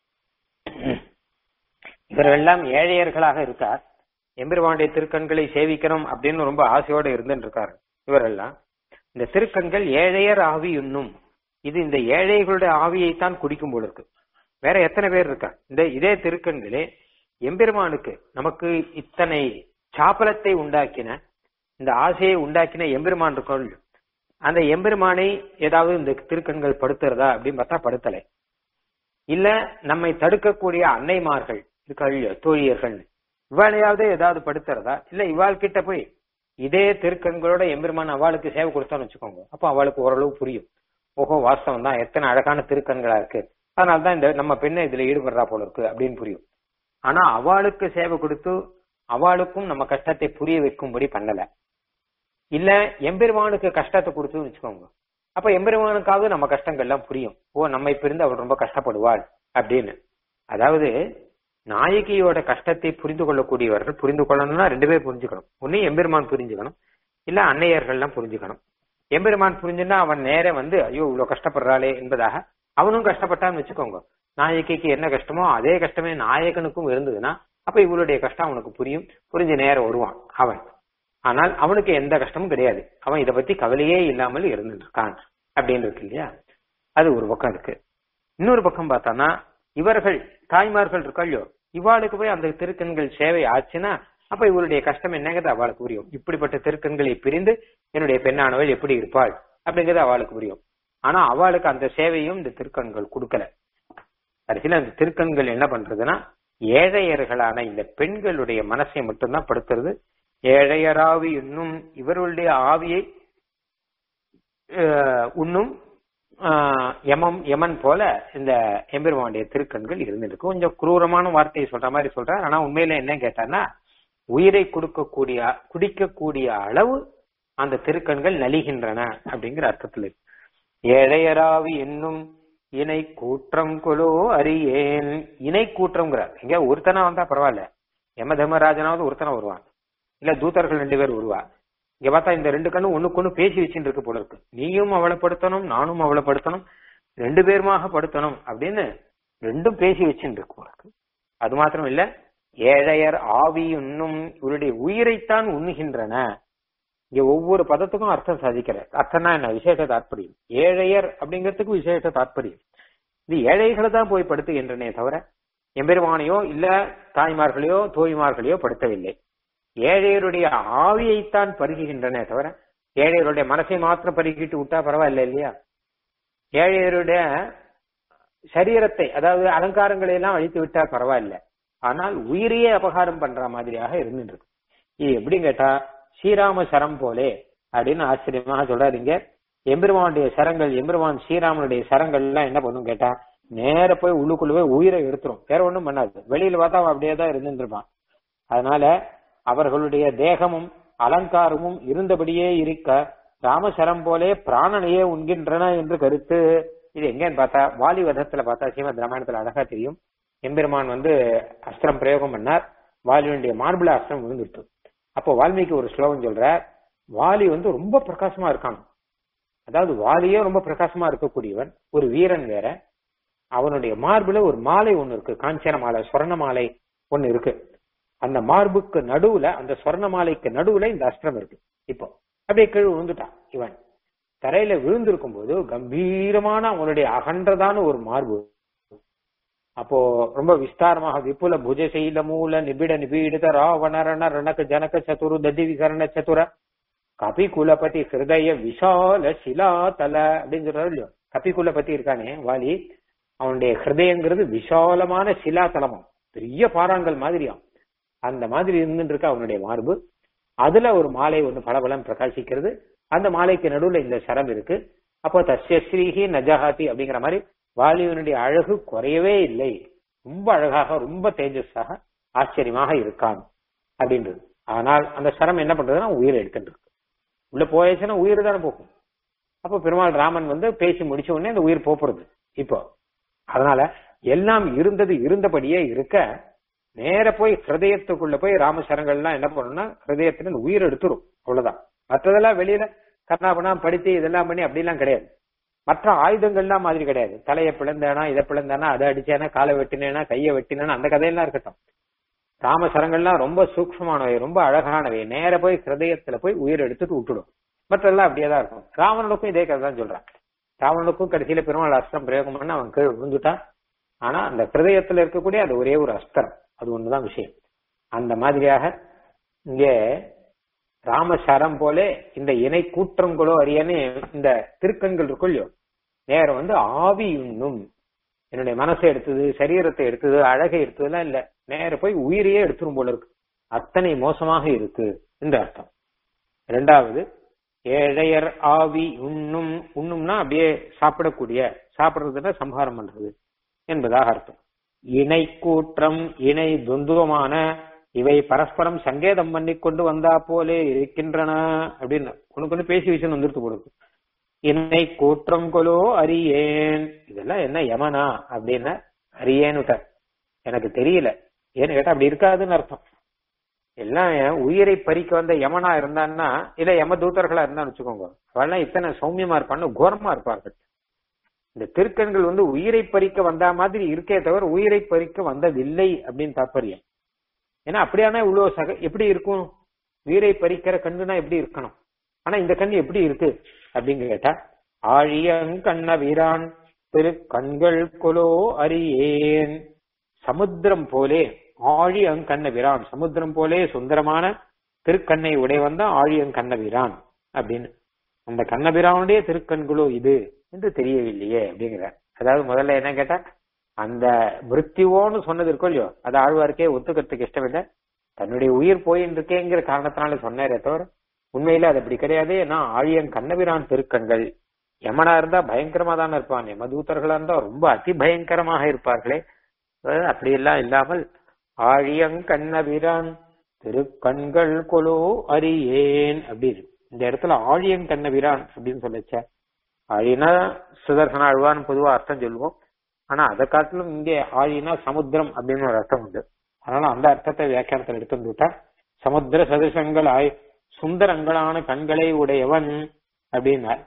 இவர்கள் எல்லாம் ஏழையர்களாக இருக்கார் எம்பெருமானுடைய திருக்கண்களை சேவிக்கணும் அப்படின்னு ரொம்ப ஆசையோட இருந்துட்டு இருக்காரு இவரெல்லாம் இந்த திருக்கண்கள் ஏழையர் ஆவி உண்ணும் இது இந்த ஏழைகளுடைய ஆவியைத்தான் குடிக்கும் போல இருக்கு வேற எத்தனை பேர் இருக்கா இந்த இதே திருக்கண்களே எம்பெருமானுக்கு நமக்கு இத்தனை சாப்பலத்தை உண்டாக்கின இந்த ஆசையை உண்டாக்கின எம்பெருமான் இருக்கோம் அந்த எம்பெருமானை ஏதாவது இந்த திருக்கண்கள் படுத்துறதா அப்படின்னு பார்த்தா படுத்தலை இல்ல நம்மை தடுக்கக்கூடிய அன்னைமார்கள் இருக்காள் தோழியர்கள் இவாளையாவது ஏதாவது படுத்துறதா இல்ல இவாள் கிட்ட போய் இதே திருக்கண்களோட எம்பெருமான் அவளுக்கு சேவை கொடுத்தான்னு வச்சுக்கோங்க அப்போ அவளுக்கு ஓரளவு புரியும் ஓஹோ வாஸ்தவம் தான் எத்தனை அழகான திருக்கண்களா இருக்கு அதனாலதான் இந்த நம்ம பெண்ணை இதுல ஈடுபடுறா போல இருக்கு அப்படின்னு புரியும் ஆனா அவளுக்கு சேவை கொடுத்து அவளுக்கும் நம்ம கஷ்டத்தை புரிய வைக்கும்படி பண்ணல இல்ல எம்பெருமானுக்கு கஷ்டத்தை கொடுத்துன்னு வச்சுக்கோங்க அப்ப எம்பெருமானுக்காவது நம்ம கஷ்டங்கள்லாம் புரியும் ஓ நம்மை பிரிந்து அவள் ரொம்ப கஷ்டப்படுவாள் அப்படின்னு அதாவது நாயகியோட கஷ்டத்தை புரிந்து கொள்ளக்கூடியவர்கள் புரிந்து கொள்ளணும்னா ரெண்டு பேர் புரிஞ்சுக்கணும் ஒண்ணு எம்பெருமான் புரிஞ்சுக்கணும் இல்ல அன்னையர்கள்லாம் புரிஞ்சுக்கணும் எம்பெருமான் புரிஞ்சுன்னா அவன் நேரே வந்து ஐயோ இவ்வளவு கஷ்டப்படுறாளே என்பதாக அவனும் கஷ்டப்பட்டான்னு வச்சுக்கோங்க நாயகிக்கு என்ன கஷ்டமோ அதே கஷ்டமே நாயகனுக்கும் இருந்ததுன்னா அப்ப இவளுடைய கஷ்டம் அவனுக்கு புரியும் புரிஞ்சு நேரம் வருவான் அவன் ஆனால் அவனுக்கு எந்த கஷ்டமும் கிடையாது அவன் இதை பத்தி கவலையே இல்லாமல் இருந்துட்டு இருக்கான் அப்படின்னு இருக்கு இல்லையா அது ஒரு பக்கம் இருக்கு இன்னொரு பக்கம் பார்த்தானா இவர்கள் தாய்மார்கள் இருக்காளோ இவாளுக்கு போய் அந்த திருக்கண்கள் சேவை ஆச்சுன்னா அப்ப இவருடைய கஷ்டம் என்னங்கிறது அவளுக்கு புரியும் இப்படிப்பட்ட திருக்கண்களை பிரிந்து என்னுடைய பெண்ணானவள் எப்படி இருப்பாள் அப்படிங்கிறது அவளுக்கு புரியும் ஆனா அவளுக்கு அந்த சேவையும் இந்த திருக்கண்கள் கொடுக்கல கடைசியில அந்த திருக்கண்கள் என்ன பண்றதுன்னா ஏழையர்களான இந்த பெண்களுடைய மனசை மட்டும்தான் படுத்துறது ஏழையராவி இன்னும் இவர்களுடைய ஆவியை உன்னும் யமம் யமன் போல இந்த எம்பெருமானுடைய திருக்கண்கள் இருந்திருக்கு கொஞ்சம் குரூரமான வார்த்தையை சொல்ற மாதிரி சொல்றார் ஆனா உண்மையில என்ன கேட்டான்னா உயிரை கொடுக்கக்கூடிய குடிக்கக்கூடிய அளவு அந்த திருக்கண்கள் நலிகின்றன அப்படிங்கிற அர்த்தத்தில் இருக்கு ஏழையராவி என்னும் இணை கூற்றம் கொலோ அறியேன் இணை கூற்றம்ங்கிறார் எங்க ஒருத்தனா வந்தா பரவாயில்ல யம தர்மராஜனாவது ஒருத்தனா வருவான் இல்ல தூதர்கள் ரெண்டு பேர் வருவா இங்க பார்த்தா இந்த ரெண்டு கண்ணும் ஒண்ணுக்கு ஒண்ணு பேசி வச்சுட்டு இருக்கு போல இருக்கு நீயும் அவளை படுத்தணும் நானும் அவளை படுத்தணும் ரெண்டு பேருமாக படுத்தணும் அப்படின்னு ரெண்டும் பேசி வச்சுட்டு இருக்கு போல இருக்கு அது மாத்திரம் இல்ல ஏழையர் ஆவி உண்ணும் இவருடைய உயிரைத்தான் உண்ணுகின்றன இங்க ஒவ்வொரு பதத்துக்கும் அர்த்தம் சாதிக்கிற அர்த்தம்னா என்ன விசேஷ தாற்பயம் ஏழையர் அப்படிங்கிறதுக்கு விசேஷ தாற்பயம் இது ஏழைகளை தான் போய் படுத்துகின்றனே தவிர எம்பெருமானையோ இல்ல தாய்மார்களையோ தோய்மார்களையோ படுத்தவில்லை ஏழையருடைய ஆவியைத்தான் பருகுகின்றனே தவிர ஏழையருடைய மனசை மாத்திரம் பருகிட்டு விட்டா பரவாயில்ல இல்லையா ஏழையருடைய சரீரத்தை அதாவது அலங்காரங்களை எல்லாம் அழித்து விட்டா பரவாயில்ல ஆனால் உயிரையே அபகாரம் பண்ற மாதிரியாக இருந்துட்டு இருக்கு இது எப்படின்னு கேட்டா ஸ்ரீராம சரம் போலே அப்படின்னு ஆச்சரியமாக சொல்றாருங்க எம்பெருமானுடைய சரங்கள் எம்பெருமான் ஸ்ரீராமனுடைய சரங்கள் எல்லாம் என்ன பண்ணும் கேட்டா நேர போய் உள்ளுக்குள்ள போய் உயிரை எடுத்துரும் வேற ஒண்ணும் பண்ணாது வெளியில பார்த்தா அவன் அப்படியே தான் இருந்துருப்பான் அதனால அவர்களுடைய தேகமும் அலங்காரமும் இருந்தபடியே இருக்க ராமசரம் போலே பிராணனையே உண்கின்றன என்று கருத்து இது எங்கன்னு பார்த்தா வாலி வதத்துல பார்த்தா ஸ்ரீமத் ராமாயணத்துல அழகா தெரியும் எம்பெருமான் வந்து அஸ்திரம் பிரயோகம் பண்ணார் வாலியுடைய மார்பிள அஸ்திரம் விழுந்துட்டு அப்போ வால்மீகி ஒரு ஸ்லோகம் சொல்ற வாலி வந்து ரொம்ப பிரகாசமா இருக்கான் அதாவது வாலியே ரொம்ப பிரகாசமா இருக்கக்கூடியவன் ஒரு வீரன் வேற அவனுடைய மார்புல ஒரு மாலை ஒண்ணு இருக்கு காஞ்சன மாலை சொர்ண மாலை ஒண்ணு இருக்கு அந்த மார்புக்கு நடுவுல அந்த சொர்ண மாலைக்கு நடுவுல இந்த அஸ்திரம் இருக்கு இப்போ அப்படியே கீழ் விழுந்துட்டான் இவன் தரையில விழுந்திருக்கும் போது கம்பீரமான அவனுடைய அகன்றதான ஒரு மார்பு அப்போ ரொம்ப விஸ்தாரமாக விபுல புஜசைல மூல நிபிட நிபீடித ராவணரண ரணக ஜனக சதுரு ததி விகரண சதுர கபி குலபதி ஹிருதய விஷால சிலா தல அப்படின்னு சொல்றாரு இல்லையோ கபி குலபதி இருக்கானே வாலி அவனுடைய ஹிருதயங்கிறது விஷாலமான சிலா தலமாம் பெரிய பாறாங்கல் மாதிரியாம் அந்த மாதிரி இருந்துட்டு இருக்க அவனுடைய மார்பு அதுல ஒரு மாலை ஒண்ணு பளபளம் பிரகாசிக்கிறது அந்த மாலைக்கு நடுவுல இந்த சரம் இருக்கு அப்போ தஸ்ய ஸ்ரீஹி நஜஹாதி அப்படிங்கிற மாதிரி வாலிபனுடைய அழகு குறையவே இல்லை ரொம்ப அழகாக ரொம்ப தேஜஸாக ஆச்சரியமாக இருக்கான் அப்படின்றது ஆனால் அந்த சரம் என்ன பண்றதுன்னா உயிரை எடுத்துட்டு இருக்கு உள்ள போயாச்சுன்னா உயிர் தானே போகும் அப்போ பெருமாள் ராமன் வந்து பேசி முடிச்ச உடனே அந்த உயிர் போப்புறது இப்போ அதனால எல்லாம் இருந்தது இருந்தபடியே இருக்க நேர போய் ஹிருதயத்துக்குள்ள போய் ராமசரங்கள்லாம் என்ன பண்ணணும்னா ஹிருதயத்துல இந்த உயிர் எடுத்துரும் அவ்வளவுதான் மற்றதெல்லாம் வெளியில கர்ணாபனா படித்து இதெல்லாம் பண்ணி அப்படிலாம் கிடையாது மற்ற ஆயுதங்கள்லாம் மாதிரி கிடையாது தலையை பிளந்தானா இதை பிளந்தானா அதை அடிச்சானா காலை வெட்டினேனா கையை வெட்டினேனா அந்த கதையெல்லாம் இருக்கட்டும் ராமசரங்கள்லாம் ரொம்ப சூக்ஷ்மமானவை ரொம்ப அழகானவை நேர போய் ஹிருதயத்துல போய் உயிர் எடுத்துட்டு விட்டுடும் மற்றெல்லாம் அப்படியே தான் இருக்கும் ராவணனுக்கும் இதே கதை தான் சொல்றான் ராவணனுக்கும் கடைசியில பெருமாள் அஸ்திரம் பிரயோகம் பண்ண அவன் கீழ் விழுந்துட்டான் ஆனா அந்த ஹிருதயத்துல இருக்கக்கூடிய அது ஒரே ஒரு அஸ்திரம் அது ஒண்ணுதான் விஷயம் அந்த மாதிரியாக இங்கே ராமசரம் போல இந்த இணை கூற்றங்களோ அறியான்னு இந்த திருக்கண்கள் இருக்கும் இல்லையோ நேரம் வந்து ஆவி உண்ணும் என்னுடைய மனசை எடுத்தது சரீரத்தை எடுத்தது அழகை எடுத்ததுலாம் இல்ல நேர போய் உயிரையே எடுத்துரும் போல இருக்கு அத்தனை மோசமாக இருக்கு இந்த அர்த்தம் இரண்டாவது ஏழையர் ஆவி உண்ணும் உண்ணும்னா அப்படியே சாப்பிடக்கூடிய சாப்பிடுறதுன்னா சம்ஹாரம் பண்றது என்பதாக அர்த்தம் இணை கூற்றம் இணை துந்துவமான இவை பரஸ்பரம் சங்கேதம் பண்ணி கொண்டு வந்தா போலே இருக்கின்றன அப்படின்னு ஒண்ணு கொண்டு பேசி விஷயம் வந்துட்டு போடுது இணை கூற்றம் கொலோ அறியேன் இதெல்லாம் என்ன யமனா அப்படின்னா அறியேன்னு எனக்கு தெரியல ஏன்னு கேட்டா அப்படி இருக்காதுன்னு அர்த்தம் எல்லாம் உயிரை பறிக்க வந்த யமனா இருந்தான்னா இல்ல யம தூதர்களா இருந்தான்னு வச்சுக்கோங்க அவெல்லாம் இத்தனை சௌமியமா இருப்பான்னு கோரமா இருப்பார்கள் இந்த திருக்கண்கள் வந்து உயிரை பறிக்க வந்த மாதிரி இருக்கே தவிர உயிரை பறிக்க வந்ததில்லை அப்படின்னு தாற்பயம் ஏன்னா அப்படியானா இவ்வளவு சக எப்படி இருக்கும் உயிரை பறிக்கிற கண்ணுனா எப்படி இருக்கணும் ஆனா இந்த கண் எப்படி இருக்கு அப்படின்னு கேட்டா ஆழியங்கண்ண வீரான் திரு கண்கள் கொலோ அறியேன் சமுத்திரம் போலே ஆழியங்கண்ண வீரான் சமுத்திரம் போலே சுந்தரமான திருக்கண்ணை உடையவன் தான் ஆழியங்கண்ண வீரான் அப்படின்னு அந்த கண்ணபிரானுடைய திருக்கண்களோ இது என்று தெரியவில்லையே அப்படிங்கிறார் அதாவது முதல்ல என்ன கேட்டா அந்த மிருத்யுவோன்னு சொன்னது இருக்கோ இல்லையோ அது ஆழ்வாருக்கே ஒத்துக்கிறதுக்கு இஷ்டம் இல்லை தன்னுடைய உயிர் போயின்னு இருக்கேங்கிற காரணத்தினால சொன்னாரே தவிர உண்மையில அது அப்படி கிடையாது ஏன்னா ஆழியன் கண்ணபிரான் திருக்கண்கள் யமனா இருந்தா பயங்கரமா தானே இருப்பான் யமதூத்தர்களா இருந்தா ரொம்ப அதி பயங்கரமாக இருப்பார்களே அப்படி எல்லாம் இல்லாமல் ஆழியங் கண்ணபிரான் திருக்கண்கள் கொலோ அறியேன் அப்படின்னு இந்த இடத்துல ஆழியங் கண்ணபிரான் அப்படின்னு சொல்லச்ச ஆழினா சுதர்சன அழ்வான்னு பொதுவா அர்த்தம் சொல்லுவோம் ஆனா அதை காட்டிலும் இங்கே ஆழினா சமுத்திரம் அப்படின்னு ஒரு அர்த்தம் உண்டு அதனால அந்த அர்த்தத்தை வியாக்கியானத்தில் எடுத்து வந்துட்டா சமுத்திர சதுசங்களாய் சுந்தரங்களான கண்களை உடையவன் அப்படின்னார்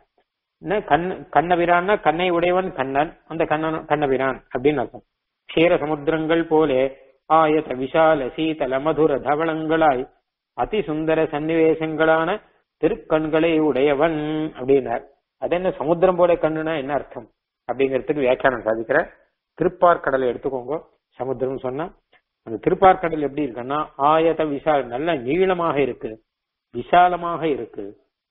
கண் கண்ணபிரான்னா கண்ணை உடையவன் கண்ணன் அந்த கண்ணன் கண்ணபிரான் அப்படின்னு அர்த்தம் க்ஷீர சமுத்திரங்கள் போலே ஆயத விஷால சீதல மதுர தவளங்களாய் அதி சுந்தர சன்னிவேசங்களான திருக்கண்களை உடையவன் அப்படின்னார் அது என்ன சமுத்திரம் போல கண்ணுனா என்ன அர்த்தம் அப்படிங்கிறதுக்கு வியாக்கியானம் சாதிக்கிற திருப்பார்கடலை எடுத்துக்கோங்க சமுத்திரம் சொன்னா அந்த திருப்பார்கடல் எப்படி இருக்குன்னா ஆயத விஷால் நல்ல நீளமாக இருக்கு விசாலமாக இருக்கு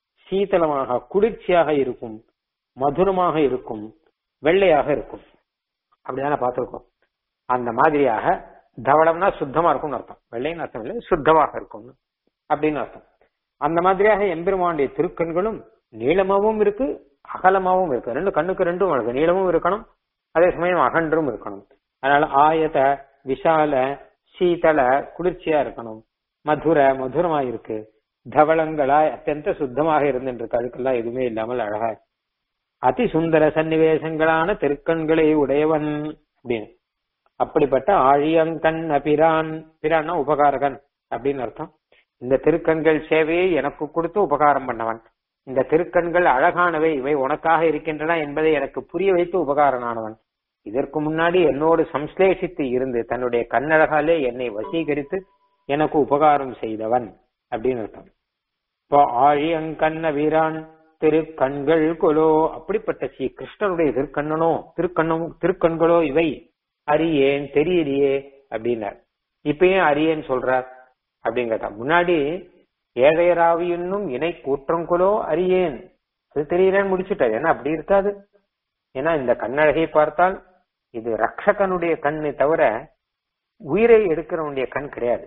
சீதளமாக குளிர்ச்சியாக இருக்கும் மதுரமாக இருக்கும் வெள்ளையாக இருக்கும் அப்படிதானே பார்த்திருக்கோம் அந்த மாதிரியாக தவளம்னா சுத்தமா இருக்கும்னு அர்த்தம் வெள்ளைன்னு அர்த்தம் இல்லை சுத்தமாக இருக்கும் அப்படின்னு அர்த்தம் அந்த மாதிரியாக எம்பெருமானுடைய திருக்கண்களும் நீளமாவும் இருக்கு அகலமாவும் இருக்கு ரெண்டு கண்ணுக்கு ரெண்டும் இருக்கு நீளமும் இருக்கணும் அதே சமயம் அகன்றும் இருக்கணும் அதனால ஆயத விஷால சீதள குளிர்ச்சியா இருக்கணும் மதுர மதுரமா இருக்கு தவளங்களாய் அத்தியந்த சுத்தமாக இருந்துருக்கு அதுக்கெல்லாம் எதுவுமே இல்லாமல் அழகா அதி சுந்தர சன்னிவேசங்களான திருக்கண்களை உடையவன் அப்படின்னு அப்படிப்பட்ட ஆழியங்கண் அபிரான் பிரான்னா உபகாரகன் அப்படின்னு அர்த்தம் இந்த திருக்கண்கள் சேவையை எனக்கு கொடுத்து உபகாரம் பண்ணவன் இந்த திருக்கண்கள் அழகானவை இவை உனக்காக இருக்கின்றன என்பதை எனக்கு புரிய வைத்து உபகாரனானவன் இதற்கு முன்னாடி என்னோடு சம்ஸ்லேஷித்து இருந்து தன்னுடைய கண்ணழகாலே என்னை வசீகரித்து எனக்கு உபகாரம் செய்தவன் அப்படின்னு அர்த்தம் இப்போ ஆழியங்கண்ண வீரான் திருக்கண்கள் கொலோ அப்படிப்பட்ட ஸ்ரீ கிருஷ்ணனுடைய திருக்கண்ணனோ திருக்கண்ணும் திருக்கண்களோ இவை அறியேன் தெரியலையே அப்படின்னார் இப்ப ஏன் அறியேன்னு சொல்றார் அப்படிங்கிறதா முன்னாடி ஏழையராவியும் இணை கூற்றங்கொலோ அறியேன் அது தெரியலன்னு முடிச்சுட்டார் ஏன்னா அப்படி இருக்காது ஏன்னா இந்த கண்ணழகை பார்த்தால் இது ரக்ஷகனுடைய கண்ணை தவிர உயிரை எடுக்கிறவனுடைய கண் கிடையாது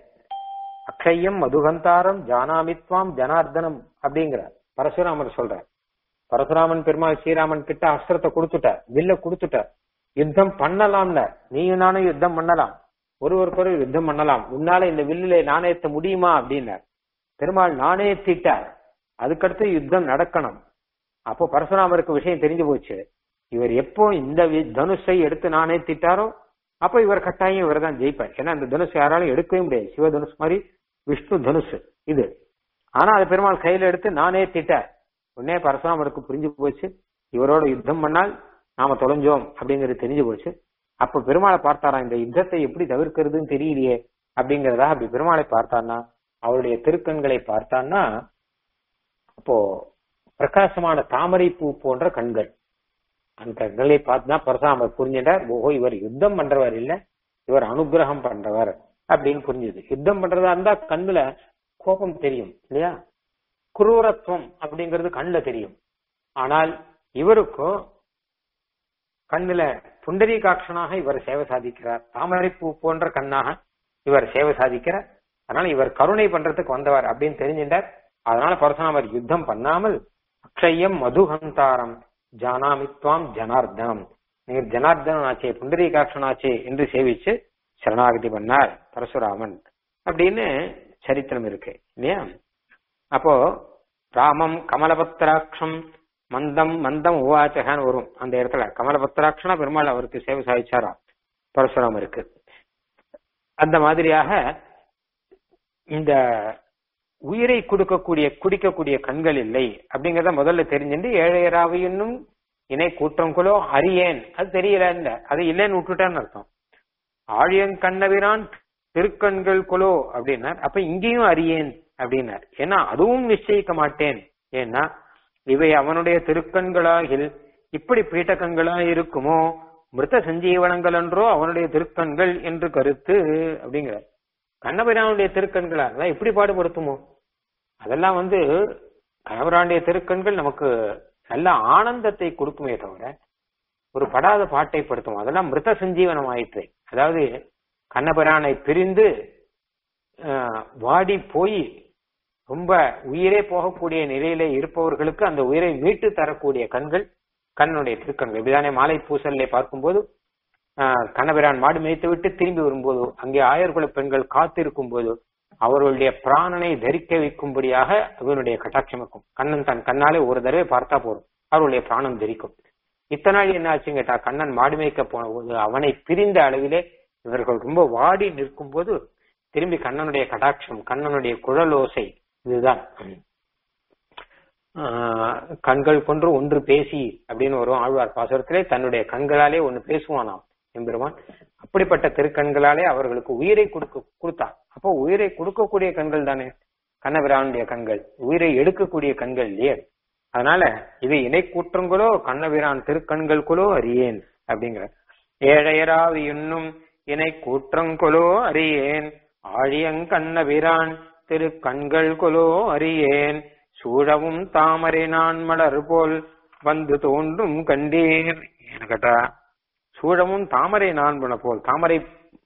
அக்ஷயம் மதுகந்தாரம் ஜானாமித்வாம் ஜனார்தனம் அப்படிங்கிறார் பரசுராமர் சொல்றார் பரசுராமன் பெருமாள் ஸ்ரீராமன் கிட்ட அஸ்திரத்தை கொடுத்துட்டார் வில்ல கொடுத்துட்டார் யுத்தம் பண்ணலாம்ல நீயும் நானும் யுத்தம் பண்ணலாம் ஒருவருக்கொரு யுத்தம் பண்ணலாம் உன்னால இந்த வில்லிலே நாணயத்த முடியுமா அப்படின்னார் பெருமாள் நாணயத்திட்டார் அதுக்கடுத்து யுத்தம் நடக்கணும் அப்போ பரசுராமருக்கு விஷயம் தெரிஞ்சு போச்சு இவர் எப்போ இந்த வி- தனுஷை எடுத்து நாணயத்திட்டாரோ அப்போ இவர் கட்டாயம் இவர் தான் ஜெயிப்பார் ஏன்னா அந்த தனுஷ் யாராலும் எடுக்கவே முடியாது சிவ தனுஷ் மாதிரி விஷ்ணு தனுஷ் இது ஆனா அது பெருமாள் கையில எடுத்து நானே திட்டார் உடனே பரசுராமருக்கு புரிஞ்சு போச்சு இவரோட யுத்தம் பண்ணால் நாம தொலைஞ்சோம் அப்படிங்கிறது தெரிஞ்சு போச்சு அப்ப பெருமாளை பார்த்தாராம் இந்த யுத்தத்தை எப்படி தவிர்க்கிறதுன்னு தெரியலையே அப்படிங்கறதா அப்படி பெருமாளை பார்த்தான்னா அவருடைய திருக்கண்களை பார்த்தான்னா அப்போ பிரகாசமான தாமரை பூ போன்ற கண்கள் அந்த கண்களை பார்த்து தான் பரசுராமர் புரிஞ்சிட்டார் ஓஹோ இவர் யுத்தம் பண்றவர் இல்ல இவர் அனுகிரகம் பண்றவர் அப்படின்னு புரிஞ்சுது யுத்தம் பண்றதா இருந்தா கண்ணுல கோபம் தெரியும் இல்லையா குரூரத்துவம் அப்படிங்கிறது கண்ணுல தெரியும் ஆனால் இவருக்கும் கண்ணுல புண்டரீகாட்சனாக இவர் சேவை சாதிக்கிறார் தாமரைப்பூ போன்ற கண்ணாக இவர் சேவை சாதிக்கிறார் அதனால இவர் கருணை பண்றதுக்கு வந்தவர் அப்படின்னு தெரிஞ்சின்றார் அதனால பரசுராமர் யுத்தம் பண்ணாமல் அக்ஷயம் மதுஹந்தாரம் ஜானாமித்வாம் ஜனார்தனம் நீங்க ஜனார்தனன் ஆச்சே புண்டரீகாட்சன் ஆச்சே என்று சேவிச்சு சரணாகதி பண்ணார் பரசுராமன் அப்படின்னு சரித்திரம் இருக்கு இல்லையா அப்போ ராமம் கமலபத்ராட்சம் மந்தம் மந்தம் உவாச்சகான்னு வரும் அந்த இடத்துல கமலபத்ராட்சனா பெருமாள் அவருக்கு சேவை சாதிச்சாராம் பரசுராமருக்கு அந்த மாதிரியாக இந்த உயிரை கொடுக்கக்கூடிய குடிக்கக்கூடிய கண்கள் இல்லை அப்படிங்கறத முதல்ல தெரிஞ்சுட்டு ஏழையராவையும் இணை கூட்டங்குலோ அறியேன் அது தெரியல இல்ல அது இல்லைன்னு விட்டுட்டான்னு அர்த்தம் ஆழியங்கண்ணவிரான் திருக்கண்கள் குலோ அப்படின்னார் அப்ப இங்கேயும் அறியேன் அப்படின்னார் ஏன்னா அதுவும் நிச்சயிக்க மாட்டேன் ஏன்னா இவை அவனுடைய திருக்கண்களாகில் இப்படி பீட்டகங்களா இருக்குமோ மிருத சஞ்சீவனங்கள் என்றோ அவனுடைய திருக்கண்கள் என்று கருத்து அப்படிங்கிற கண்ணபிரானுடைய திருக்கண்களா இருந்தா எப்படி பாடுபடுத்துமோ அதெல்லாம் வந்து கணவராண்டிய திருக்கண்கள் நமக்கு நல்ல ஆனந்தத்தை கொடுக்குமே தவிர ஒரு படாத பாட்டை படுத்தும் அதெல்லாம் மிருத சஞ்சீவனம் ஆயிற்று அதாவது கண்ணபிரானை பிரிந்து ஆஹ், வாடி போய் ரொம்ப உயிரே போகக்கூடிய நிலையில இருப்பவர்களுக்கு அந்த உயிரை மீட்டு தரக்கூடிய கண்கள் கண்ணனுடைய திருக்கண்கள் இப்படிதானே மாலை பூசல்ல பார்க்கும்போது ஆஹ், கண்ணபிரான் மாடு மேய்த்து விட்டு திரும்பி வரும்போது அங்கே ஆயர்குல பெண்கள் காத்திருக்கும் போது அவர்களுடைய பிராணனை தரிக்க வைக்கும்படியாக அவனுடைய கட்டாட்சம் இருக்கும் கண்ணன் தன் கண்ணாலே ஒரு தடவை பார்த்தா போதும் அவருடைய பிராணம் தரிக்கும் இத்தனை நாள் என்ன ஆச்சுன்னு கேட்டா கண்ணன் மாடு மேய்க்க போன போது அவனை பிரிந்த அளவிலே இவர்கள் ரொம்ப வாடி நிற்கும் போது திரும்பி கண்ணனுடைய கடாட்சம் கண்ணனுடைய குழலோசை இதுதான் ஆஹ், கண்கள் கொன்று ஒன்று பேசி அப்படின்னு வரும் ஆழ்வார் பாசுரத்திலே தன்னுடைய கண்களாலே ஒன்னு பேசுவானாம் எம்பெருமான் அப்படிப்பட்ட திருக்கண்களாலே அவர்களுக்கு உயிரை கொடுக்க கொடுத்தான் அப்போ உயிரை கொடுக்கக்கூடிய கண்கள் தானே கண்ணபிரானுடைய கண்கள் உயிரை எடுக்கக்கூடிய கண்கள் இல்லையே அதனால இது இணை கூற்றங்களோ கண்ணபிரான் திருக்கண்களுக்குளோ அறியேன் அப்படிங்கிற ஏழையராவி இன்னும் இணை கூற்றங்கொலோ அறியேன் ஆழியங்கண்ணபிரான் திரு கண்கள் கொலோ அறியேன் சூழவும் தாமரை நான் மலர் போல் வந்து தோன்றும் கண்டீர் என்ன கேட்டா சூழவும் தாமரை நான் போல் தாமரை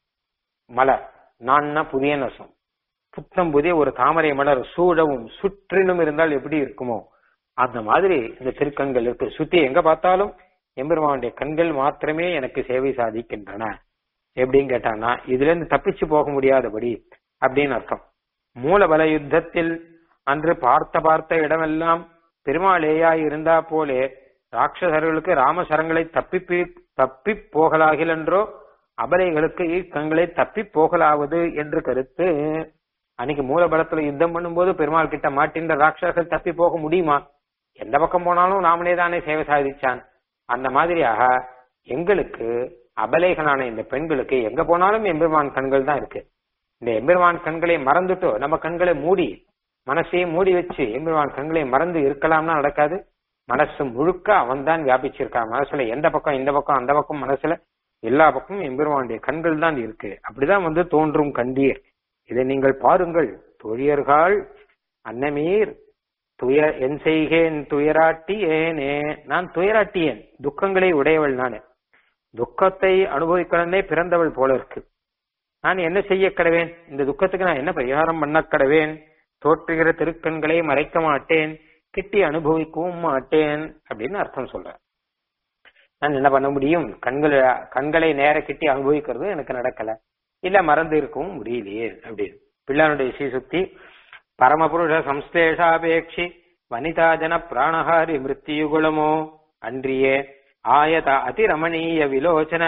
மலர் நான்னா புதிய நசம் புத்தம் புதிய ஒரு தாமரை மலர் சூழவும் சுற்றிலும் இருந்தால் எப்படி இருக்குமோ அந்த மாதிரி இந்த திருக்கண்கள் இருக்கு சுத்தி எங்க பார்த்தாலும் எம்பெருமானுடைய கண்கள் மாத்திரமே எனக்கு சேவை சாதிக்கின்றன எப்படின்னு கேட்டானா இதுல இருந்து தப்பிச்சு போக முடியாதபடி அப்படின்னு அர்த்தம் மூலபல யுத்தத்தில் அன்று பார்த்த பார்த்த இடமெல்லாம் பெருமாளேயாய் இருந்தா போலே ராட்சசர்களுக்கு ராமசரங்களை தப்பி தப்பி போகலாகில் என்றோ அபலைகளுக்கு இக்கண்களை தப்பி போகலாவது என்று கருத்து அன்னைக்கு மூலபலத்துல யுத்தம் பண்ணும்போது பெருமாள் கிட்ட மாட்டின்ற ராட்சசர்கள் தப்பி போக முடியுமா எந்த பக்கம் போனாலும் நாமளே தானே சேவை சாதிச்சான் அந்த மாதிரியாக எங்களுக்கு அபலைகளான இந்த பெண்களுக்கு எங்க போனாலும் எம்பெருமான் கண்கள் தான் இருக்கு இந்த எம்பெருமான் கண்களை மறந்துட்டோ நம்ம கண்களை மூடி மனசையே மூடி வச்சு எம்பெருமான் கண்களை மறந்து இருக்கலாம்னா நடக்காது மனசு முழுக்க அவன் தான் வியாபிச்சிருக்கான் மனசுல எந்த பக்கம் இந்த பக்கம் அந்த பக்கம் மனசுல எல்லா பக்கமும் எம்பெருமானுடைய கண்கள் தான் இருக்கு அப்படிதான் வந்து தோன்றும் கண்டீர் இதை நீங்கள் பாருங்கள் தொழியர்கள் அன்னமீர் துய என் செய்கேன் துயராட்டி ஏனே நான் துயராட்டியேன் துக்கங்களை உடையவள் நானு துக்கத்தை அனுபவிக்கணும்னே பிறந்தவள் போல இருக்கு நான் என்ன செய்ய கடவேன் இந்த துக்கத்துக்கு நான் என்ன பரிகாரம் பண்ண கடவேன் தோற்றுகிற திருக்கண்களை மறைக்க மாட்டேன் கிட்டி அனுபவிக்கவும் மாட்டேன் அப்படின்னு அர்த்தம் சொல்றேன் நான் என்ன பண்ண முடியும் கண்களை கண்களை நேர கிட்டி அனுபவிக்கிறது எனக்கு நடக்கல இல்ல மறந்து இருக்கவும் முடியலையே அப்படின்னு பிள்ளானுடைய ஸ்ரீசுக்தி பரமபுருஷ சம்ஸ்லேஷாபேட்சி வனிதா ஜன பிராணஹாரி மிருத்தியுகுலமோ அன்றியே ஆயத அதிரமணீய விலோச்சன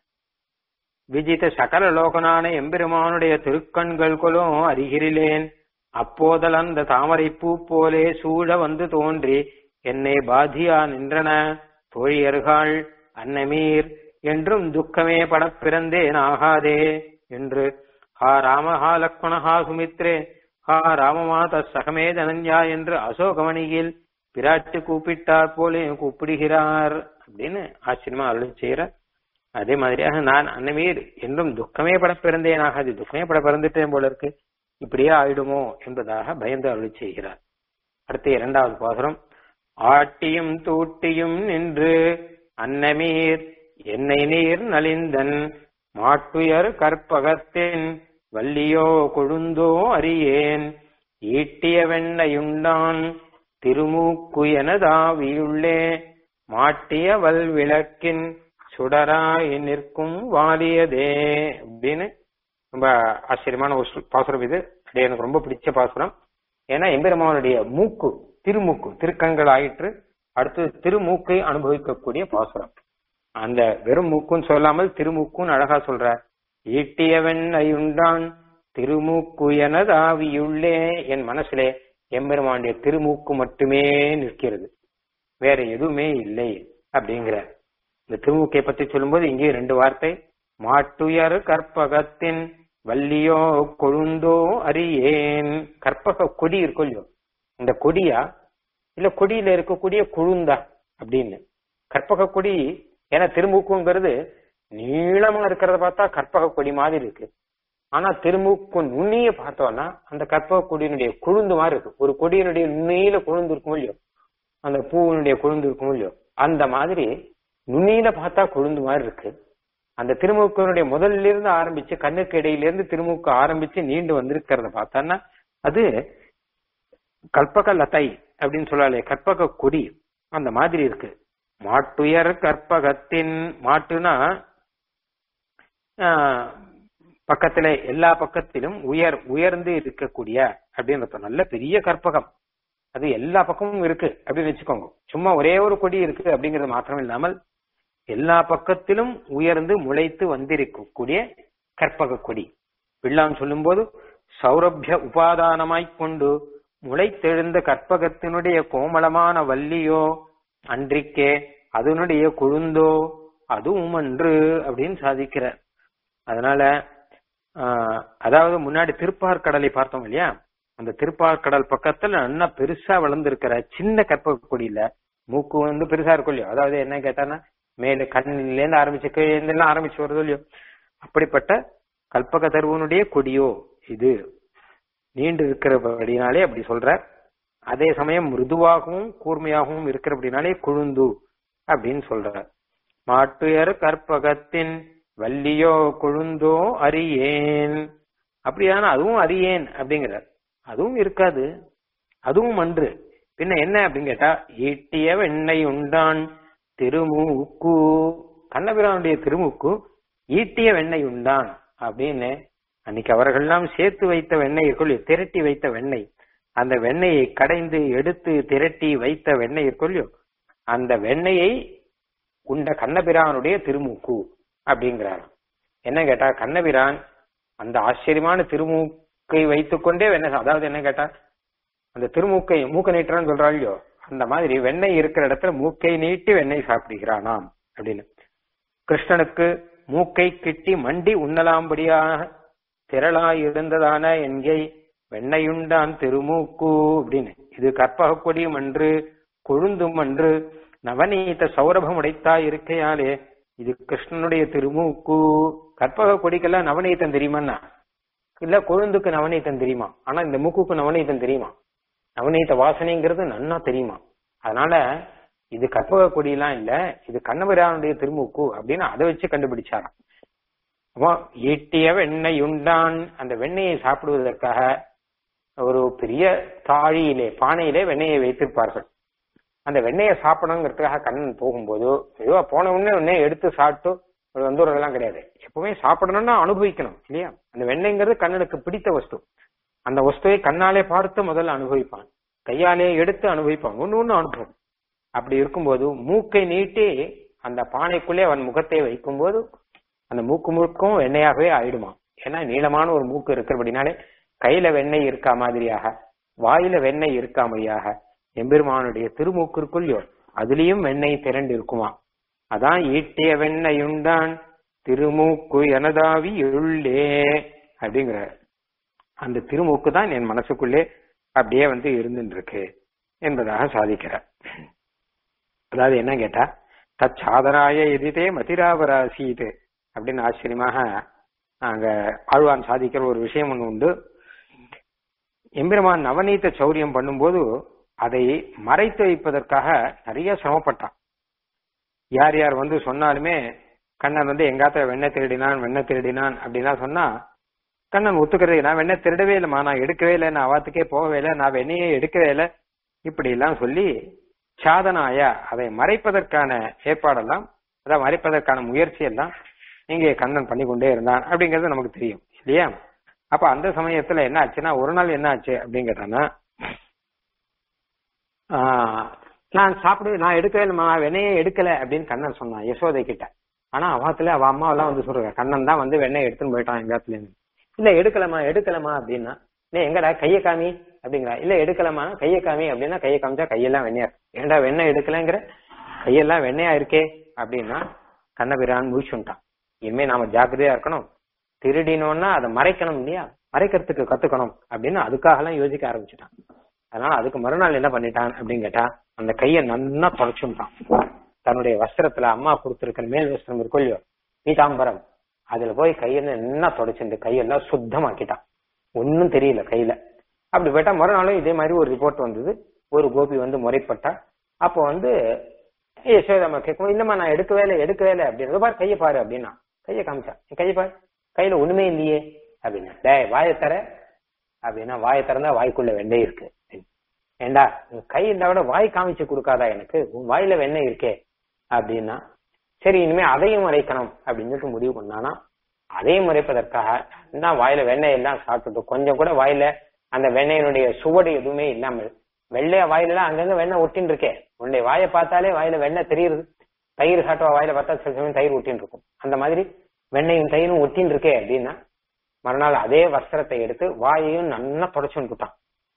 விஜித சகல லோகனான எம்பெருமானுடைய திருக்கண்கள் கொலும் அருகிரிலேன் அப்போதல் அந்த தாமரை பூ போலே சூழ வந்து தோன்றி என்னை பாதியா நின்றன தோழியர்கள் அன்னமீர் என்றும் துக்கமே படப் பிறந்தேன் ஆகாதே என்று ஹா ராம ஹா லக்ஷ்மண ஹா சுமித்ரே ஹா ராமமாத சகமே தனஞ்சா என்று அசோகமணியில் பிராட்டி கூப்பிட்டார் போலே கூப்பிடுகிறார் அப்படின்னு ஆச்சரியமா அருள் செய்யற அதே மாதிரியாக நான் அன்னமீர் என்றும் துக்கமே பட பிறந்தேன் ஆகாது துக்கமே பட பிறந்துட்டேன் போல இருக்கு இப்படியே ஆயிடுமோ என்பதாக பயந்து அருள் செய்கிறார் அடுத்து இரண்டாவது பாசுரம் ஆட்டியும் தூட்டியும் நின்று அன்னமீர் என்னை நீர் நலிந்தன் மாட்டுயர் கற்பகத்தின் வள்ளியோ கொழுந்தோ அறியேன் ஈட்டிய வெண்ணையுண்டான் திருமூக்கு எனதாவியுள்ளே மாட்டிய வல் விளக்கின் சுடராய் நிற்கும் வாலியதே அப்படின்னு ரொம்ப ஆச்சரியமான ஒரு சொல்- பாசுரம் இது அது எனக்கு ரொம்ப பிடிச்ச பாசுரம் ஏன்னா எம்பெருமானுடைய மூக்கு திருமூக்கு திருக்கண்கள் ஆயிற்று அடுத்து திருமூக்கை அனுபவிக்கக்கூடிய பாசுரம் அந்த வெறும் மூக்குன்னு சொல்லாமல் திருமூக்குன்னு அழகா சொல்றார் ஈட்டியவன் ஐயுண்டான் திருமூக்கு எனதாவியுள்ளே என் மனசிலே எம்பெருமானுடைய திருமூக்கு மட்டுமே நிற்கிறது வேற எதுவுமே இல்லை அப்படிங்கிறார் இந்த திருமூக்கை பத்தி சொல்லும்போது இங்கே ரெண்டு வார்த்தை மாட்டுயர் கற்பகத்தின் வள்ளியோ கொழுந்தோ அறியேன் கற்பக கொடி இருக்கும் இல்லையோ இந்த கொடியா இல்ல கொடியில இருக்கக்கூடிய கொழுந்தா அப்படின்னு கற்பக கொடி ஏன்னா திருமூக்குங்கிறது நீளமா இருக்கிறத பார்த்தா கற்பக கொடி மாதிரி இருக்கு ஆனா திருமூக்கு நுண்ணிய பார்த்தோம்னா அந்த கற்பக கொடியினுடைய கொழுந்து மாதிரி இருக்கு ஒரு கொடியினுடைய நுண்ணியில கொழுந்து இருக்கும் இல்லையோ அந்த பூவினுடைய கொழுந்து இருக்கும் இல்லையோ அந்த மாதிரி நுண்ணியில பார்த்தா கொழுந்து மாதிரி இருக்கு அந்த திருமூக்கனுடைய முதல்ல இருந்து ஆரம்பிச்சு கண்ணுக்கு இடையில இருந்து திருமூக்கு ஆரம்பிச்சு நீண்டு வந்திருக்கிறத பார்த்தோன்னா அது கற்பக லதை அப்படின்னு சொல்லலே கற்பக கொடி அந்த மாதிரி இருக்கு மாட்டுயர் கற்பகத்தின் மாட்டுனா ஆஹ், பக்கத்துல எல்லா பக்கத்திலும் உயர் உயர்ந்து இருக்கக்கூடிய அப்படின்னு அர்த்தம். நல்ல பெரிய கற்பகம் அது எல்லா பக்கமும் இருக்கு அப்படின்னு வச்சுக்கோங்க சும்மா ஒரே ஒரு கொடி இருக்கு அப்படிங்கிறது மாத்திரம் இல்லாமல் எல்லா பக்கத்திலும் உயர்ந்து முளைத்து வந்திருக்கக்கூடிய கற்பக கொடி பிள்ளான் சொல்லும்போது சௌரபிய உபாதானமாய்க் கொண்டு முளைத்தெழுந்த கற்பகத்தினுடைய கோமளமான வள்ளியோ அன்றிக்கே அதனுடைய கொழுந்தோ அதுவும் அன்று அப்படின்னு சாதிக்கிறார் அதனால ஆஹ், அதாவது முன்னாடி திருப்பார்கடலை பார்த்தோம் இல்லையா அந்த திருப்பார்கடல் பக்கத்துல நல்லா பெருசா வளர்ந்துருக்கிற சின்ன கற்பக கொடியில மூக்கு வந்து பெருசா இருக்கும் இல்லையோ அதாவது என்ன கேட்டான்னா மேல கண்ணில இருந்து ஆரம்பிச்சு கீழே இருந்து எல்லாம் ஆரம்பிச்சு வருது இல்லையோ அப்படிப்பட்ட கல்பக தருவனுடைய கொடியோ இது நீண்டு இருக்கிறபடினாலே அப்படி சொல்ற அதே சமயம் மிருதுவாகவும் கூர்மையாகவும் இருக்கிறபடினாலே குழுந்து அப்படின்னு சொல்ற மாட்டுயர் கற்பகத்தின் வள்ளியோ கொழுந்தோ அறியேன் அப்படியான அதுவும் அறியேன் அப்படிங்கிறார் அதுவும் இருக்காது அதுவும் அன்று பின்ன என்ன அப்படின்னு கேட்டா ஈட்டிய வெண்ணெய் உண்டான் திருமூக்கு கண்ணபிரானுடைய திருமூக்கு ஈட்டிய வெண்ணெய் உண்டான் அப்படின்னு அன்னைக்கு அவர்கள்லாம் சேர்த்து வைத்த வெண்ணெய் இருக்குள்ளோ திரட்டி வைத்த வெண்ணெய் அந்த வெண்ணெயை கடைந்து எடுத்து திரட்டி வைத்த வெண்ணெய் இருக்குள்ளோ அந்த வெண்ணெயை உண்ட கண்ணபிரானுடைய திருமூக்கு அப்படிங்கிறார் என்ன கேட்டா கண்ணபிரான் அந்த ஆச்சரியமான திருமூக்கை வைத்துக்கொண்டே வெண்ணெய் சா- அதாவது என்ன கேட்டா அந்த திருமூக்கை மூக்க நீட்டுறான்னு சொல்றாள் இல்லையோ அந்த மாதிரி வெண்ணெய் இருக்கிற இடத்துல மூக்கை நீட்டி வெண்ணெய் சாப்பிடுகிறானாம் அப்படின்னு கிருஷ்ணனுக்கு மூக்கை கிட்டி மண்டி உண்ணலாம்படியாக திரளாய் இருந்ததான என்கை வெண்ணையுண்டான் திருமூக்கு அப்படின்னு இது கற்பக கொடியும் அன்று கொழுந்தும் அன்று நவநீத சௌரபம் உடைத்தாய் இருக்கையாலே இது கிருஷ்ணனுடைய திருமூக்கு கற்பக கொடிக்கெல்லாம் நவநீதம் தெரியுமாண்ணா இல்ல கொழுந்துக்கு நவநீதம் தெரியுமா ஆனா இந்த மூக்குக்கு நவநீதம் தெரியுமா நவநீத வாசனைங்கிறது நன்னா தெரியுமா அதனால இது கற்பக கொடியெல்லாம் இல்ல இது கண்ணபிரானுடைய திருமூக்கு அப்படின்னு அதை வச்சு கண்டுபிடிச்சாராம் அப்போ ஈட்டிய வெண்ணெய் உண்டான் அந்த வெண்ணெயை சாப்பிடுவதற்காக ஒரு பெரிய தாழியிலே பானையிலே வெண்ணெயை வைத்திருப்பார்கள் அந்த வெண்ணெயை சாப்பிடணுங்கிறதுக்காக கண்ணன் போகும்போது ஐயோ போன உடனே உடனே எடுத்து சாப்பிட்டு ஒரு வந்துடுறதெல்லாம் கிடையாது எப்பவுமே சாப்பிடணும்னா அனுபவிக்கணும் இல்லையா அந்த வெண்ணெய்ங்கிறது கண்ணனுக்கு பிடித்த வஸ்து அந்த வஸ்துவை கண்ணாலே பார்த்து முதல்ல அனுபவிப்பான் கையாலே எடுத்து அனுபவிப்பான் ஒன்னு ஒண்ணு அனுபவம் அப்படி இருக்கும்போது மூக்கை நீட்டி அந்த பானைக்குள்ளே அவன் முகத்தை வைக்கும்போது அந்த மூக்கு முழுக்கும் வெண்ணையாகவே ஆயிடுமா ஏன்னா நீளமான ஒரு மூக்கு இருக்கிறபடினாலே கையில வெண்ணெய் இருக்கா மாதிரியாக வாயில வெண்ணெய் இருக்காமையாக எம்பெருமானுடைய திருமூக்கிற்குள்ளோ அதுலயும் வெண்ணெய் திரண்டு இருக்குமா அதான் ஈட்டிய வெண்ணையுண்டான் திருமூக்கு எனதாவி உள்ளே அப்படிங்கிற அந்த திருமூக்கு தான் என் மனசுக்குள்ளே அப்படியே வந்து இருந்துட்டு இருக்கு என்பதாக சாதிக்கிறார் அதாவது என்ன கேட்டா தச்சாதனாய எதிதே மதிராவராசீது அப்படின்னு ஆச்சரியமாக அங்க ஆழ்வான் சாதிக்கிற ஒரு விஷயம் ஒண்ணு உண்டு எம்பெருமான் நவநீத சௌரியம் பண்ணும்போது அதை மறைத்து வைப்பதற்காக நிறைய சிரமப்பட்டான் யார் யார் வந்து சொன்னாலுமே கண்ணன் வந்து எங்காத்த வெண்ணெய் திருடினான் வெண்ணெய் திருடினான் அப்படின்னா சொன்னா கண்ணன் ஒத்துக்கிறது நான் வெண்ணெய் திருடவே இல்லைம்மா நான் எடுக்கவே இல்லை நான் அவாத்துக்கே போகவே இல்லை நான் வெண்ணையே எடுக்கவே இல்லை இப்படி எல்லாம் சொல்லி சாதனாயா அதை மறைப்பதற்கான ஏற்பாடெல்லாம் அதை மறைப்பதற்கான முயற்சி எல்லாம் இங்கே கண்ணன் பண்ணி கொண்டே இருந்தான் அப்படிங்கிறது நமக்கு தெரியும் இல்லையா அப்ப அந்த சமயத்துல என்ன ஆச்சுன்னா ஒரு நாள் என்ன ஆச்சு அப்படின்னு கேட்டான்னா ஆஹ், நான் சாப்பிடு நான் எடுக்கவே இல்லைம்மா வெண்ணையே எடுக்கல அப்படின்னு கண்ணன் சொன்னான் யசோதை கிட்ட ஆனா அவாத்துல அவ அம்மா எல்லாம் வந்து சொல்றாங்க கண்ணன் தான் வந்து வெண்ணெய் எடுத்துன்னு போயிட்டான் எங்காத்துல இருந்து இல்ல எடுக்கலமா எடுக்கலமா அப்படின்னா இல்ல எங்கடா கைய காமி அப்படிங்கிறா இல்ல எடுக்கலமா கைய காமி அப்படின்னா கைய காமிச்சா கையெல்லாம் வெண்ணையா இருக்கு. ஏன்டா வெண்ணெய் எடுக்கலங்கிற கையெல்லாம் வெண்ணையா இருக்கே அப்படின்னா கண்ணபிரான் முடிச்சுட்டான் இனிமே நாம ஜாக்கிரதையா இருக்கணும் திருடினோம்னா அதை மறைக்கணும் இல்லையா மறைக்கிறதுக்கு கத்துக்கணும் அப்படின்னு அதுக்காக எல்லாம் யோசிக்க ஆரம்பிச்சுட்டான் அதனால அதுக்கு மறுநாள் என்ன பண்ணிட்டான் அப்படின்னு கேட்டா அந்த கையை நன்னா தொடச்சுட்டான் தன்னுடைய வஸ்திரத்துல அம்மா கொடுத்திருக்கிற மேல் வஸ்திரம் இருக்கும் இல்லையோ பீதாம்பரம் அதுல போய் கையை என்ன தொடச்சுட்டு கையெல்லாம் சுத்தமாக்கிட்டான் ஒன்னும் தெரியல கையில அப்படி போயிட்டா மறுநாளும் இதே மாதிரி ஒரு ரிப்போர்ட் வந்தது ஒரு கோபி வந்து முறைப்பட்டா அப்போ வந்து யசோதாமா கேட்கும் இல்லம்மா நான் எடுக்கவே இல்லை எடுக்கவே இல்லை அப்படின்னு பாரு கையை பாரு அப்படின்னா கையை காமிச்சா "என் கையை பாரு கையில ஒண்ணுமே இல்லையே அப்படின்னா டேய் வாயை தர அப்படின்னா வாயை திறந்தா வாய்க்குள்ள வெண்ணெய் இருக்கு ஏண்டா உன் கை இருந்தா விட வாய் காமிச்சு கொடுக்காதா எனக்கு உன் வாயில வெண்ணெய் இருக்கே அப்படின்னா சரி இனிமே அதையும் மறைக்கணும் அப்படின்னு சொல்லிட்டு முடிவு பண்ணானா அதையும் மறைப்பதற்காக என்ன வாயில வெண்ணெய் எல்லாம் சாப்பிட்டுட்டு கொஞ்சம் கூட வாயில அந்த வெண்ணெயினுடைய சுவடு எதுவுமே இல்லாமல் வெள்ளையா வாயில எல்லாம் அங்கங்க வெண்ணெய் ஒட்டின்னு இருக்கே உன்னுடைய வாயை பார்த்தாலே வாயில வெண்ணெய் தெரியுது தயிர் சாட்டுவா வாயில பார்த்தா சில சமயம் தயிர் ஒட்டின்னு இருக்கும் அந்த மாதிரி வெண்ணையும் தயிரும் ஒட்டின்னு இருக்கே அப்படின்னா மறுநாள் அதே வஸ்திரத்தை எடுத்து வாயையும் நல்லா தொடச்சு விட்டுட்டான்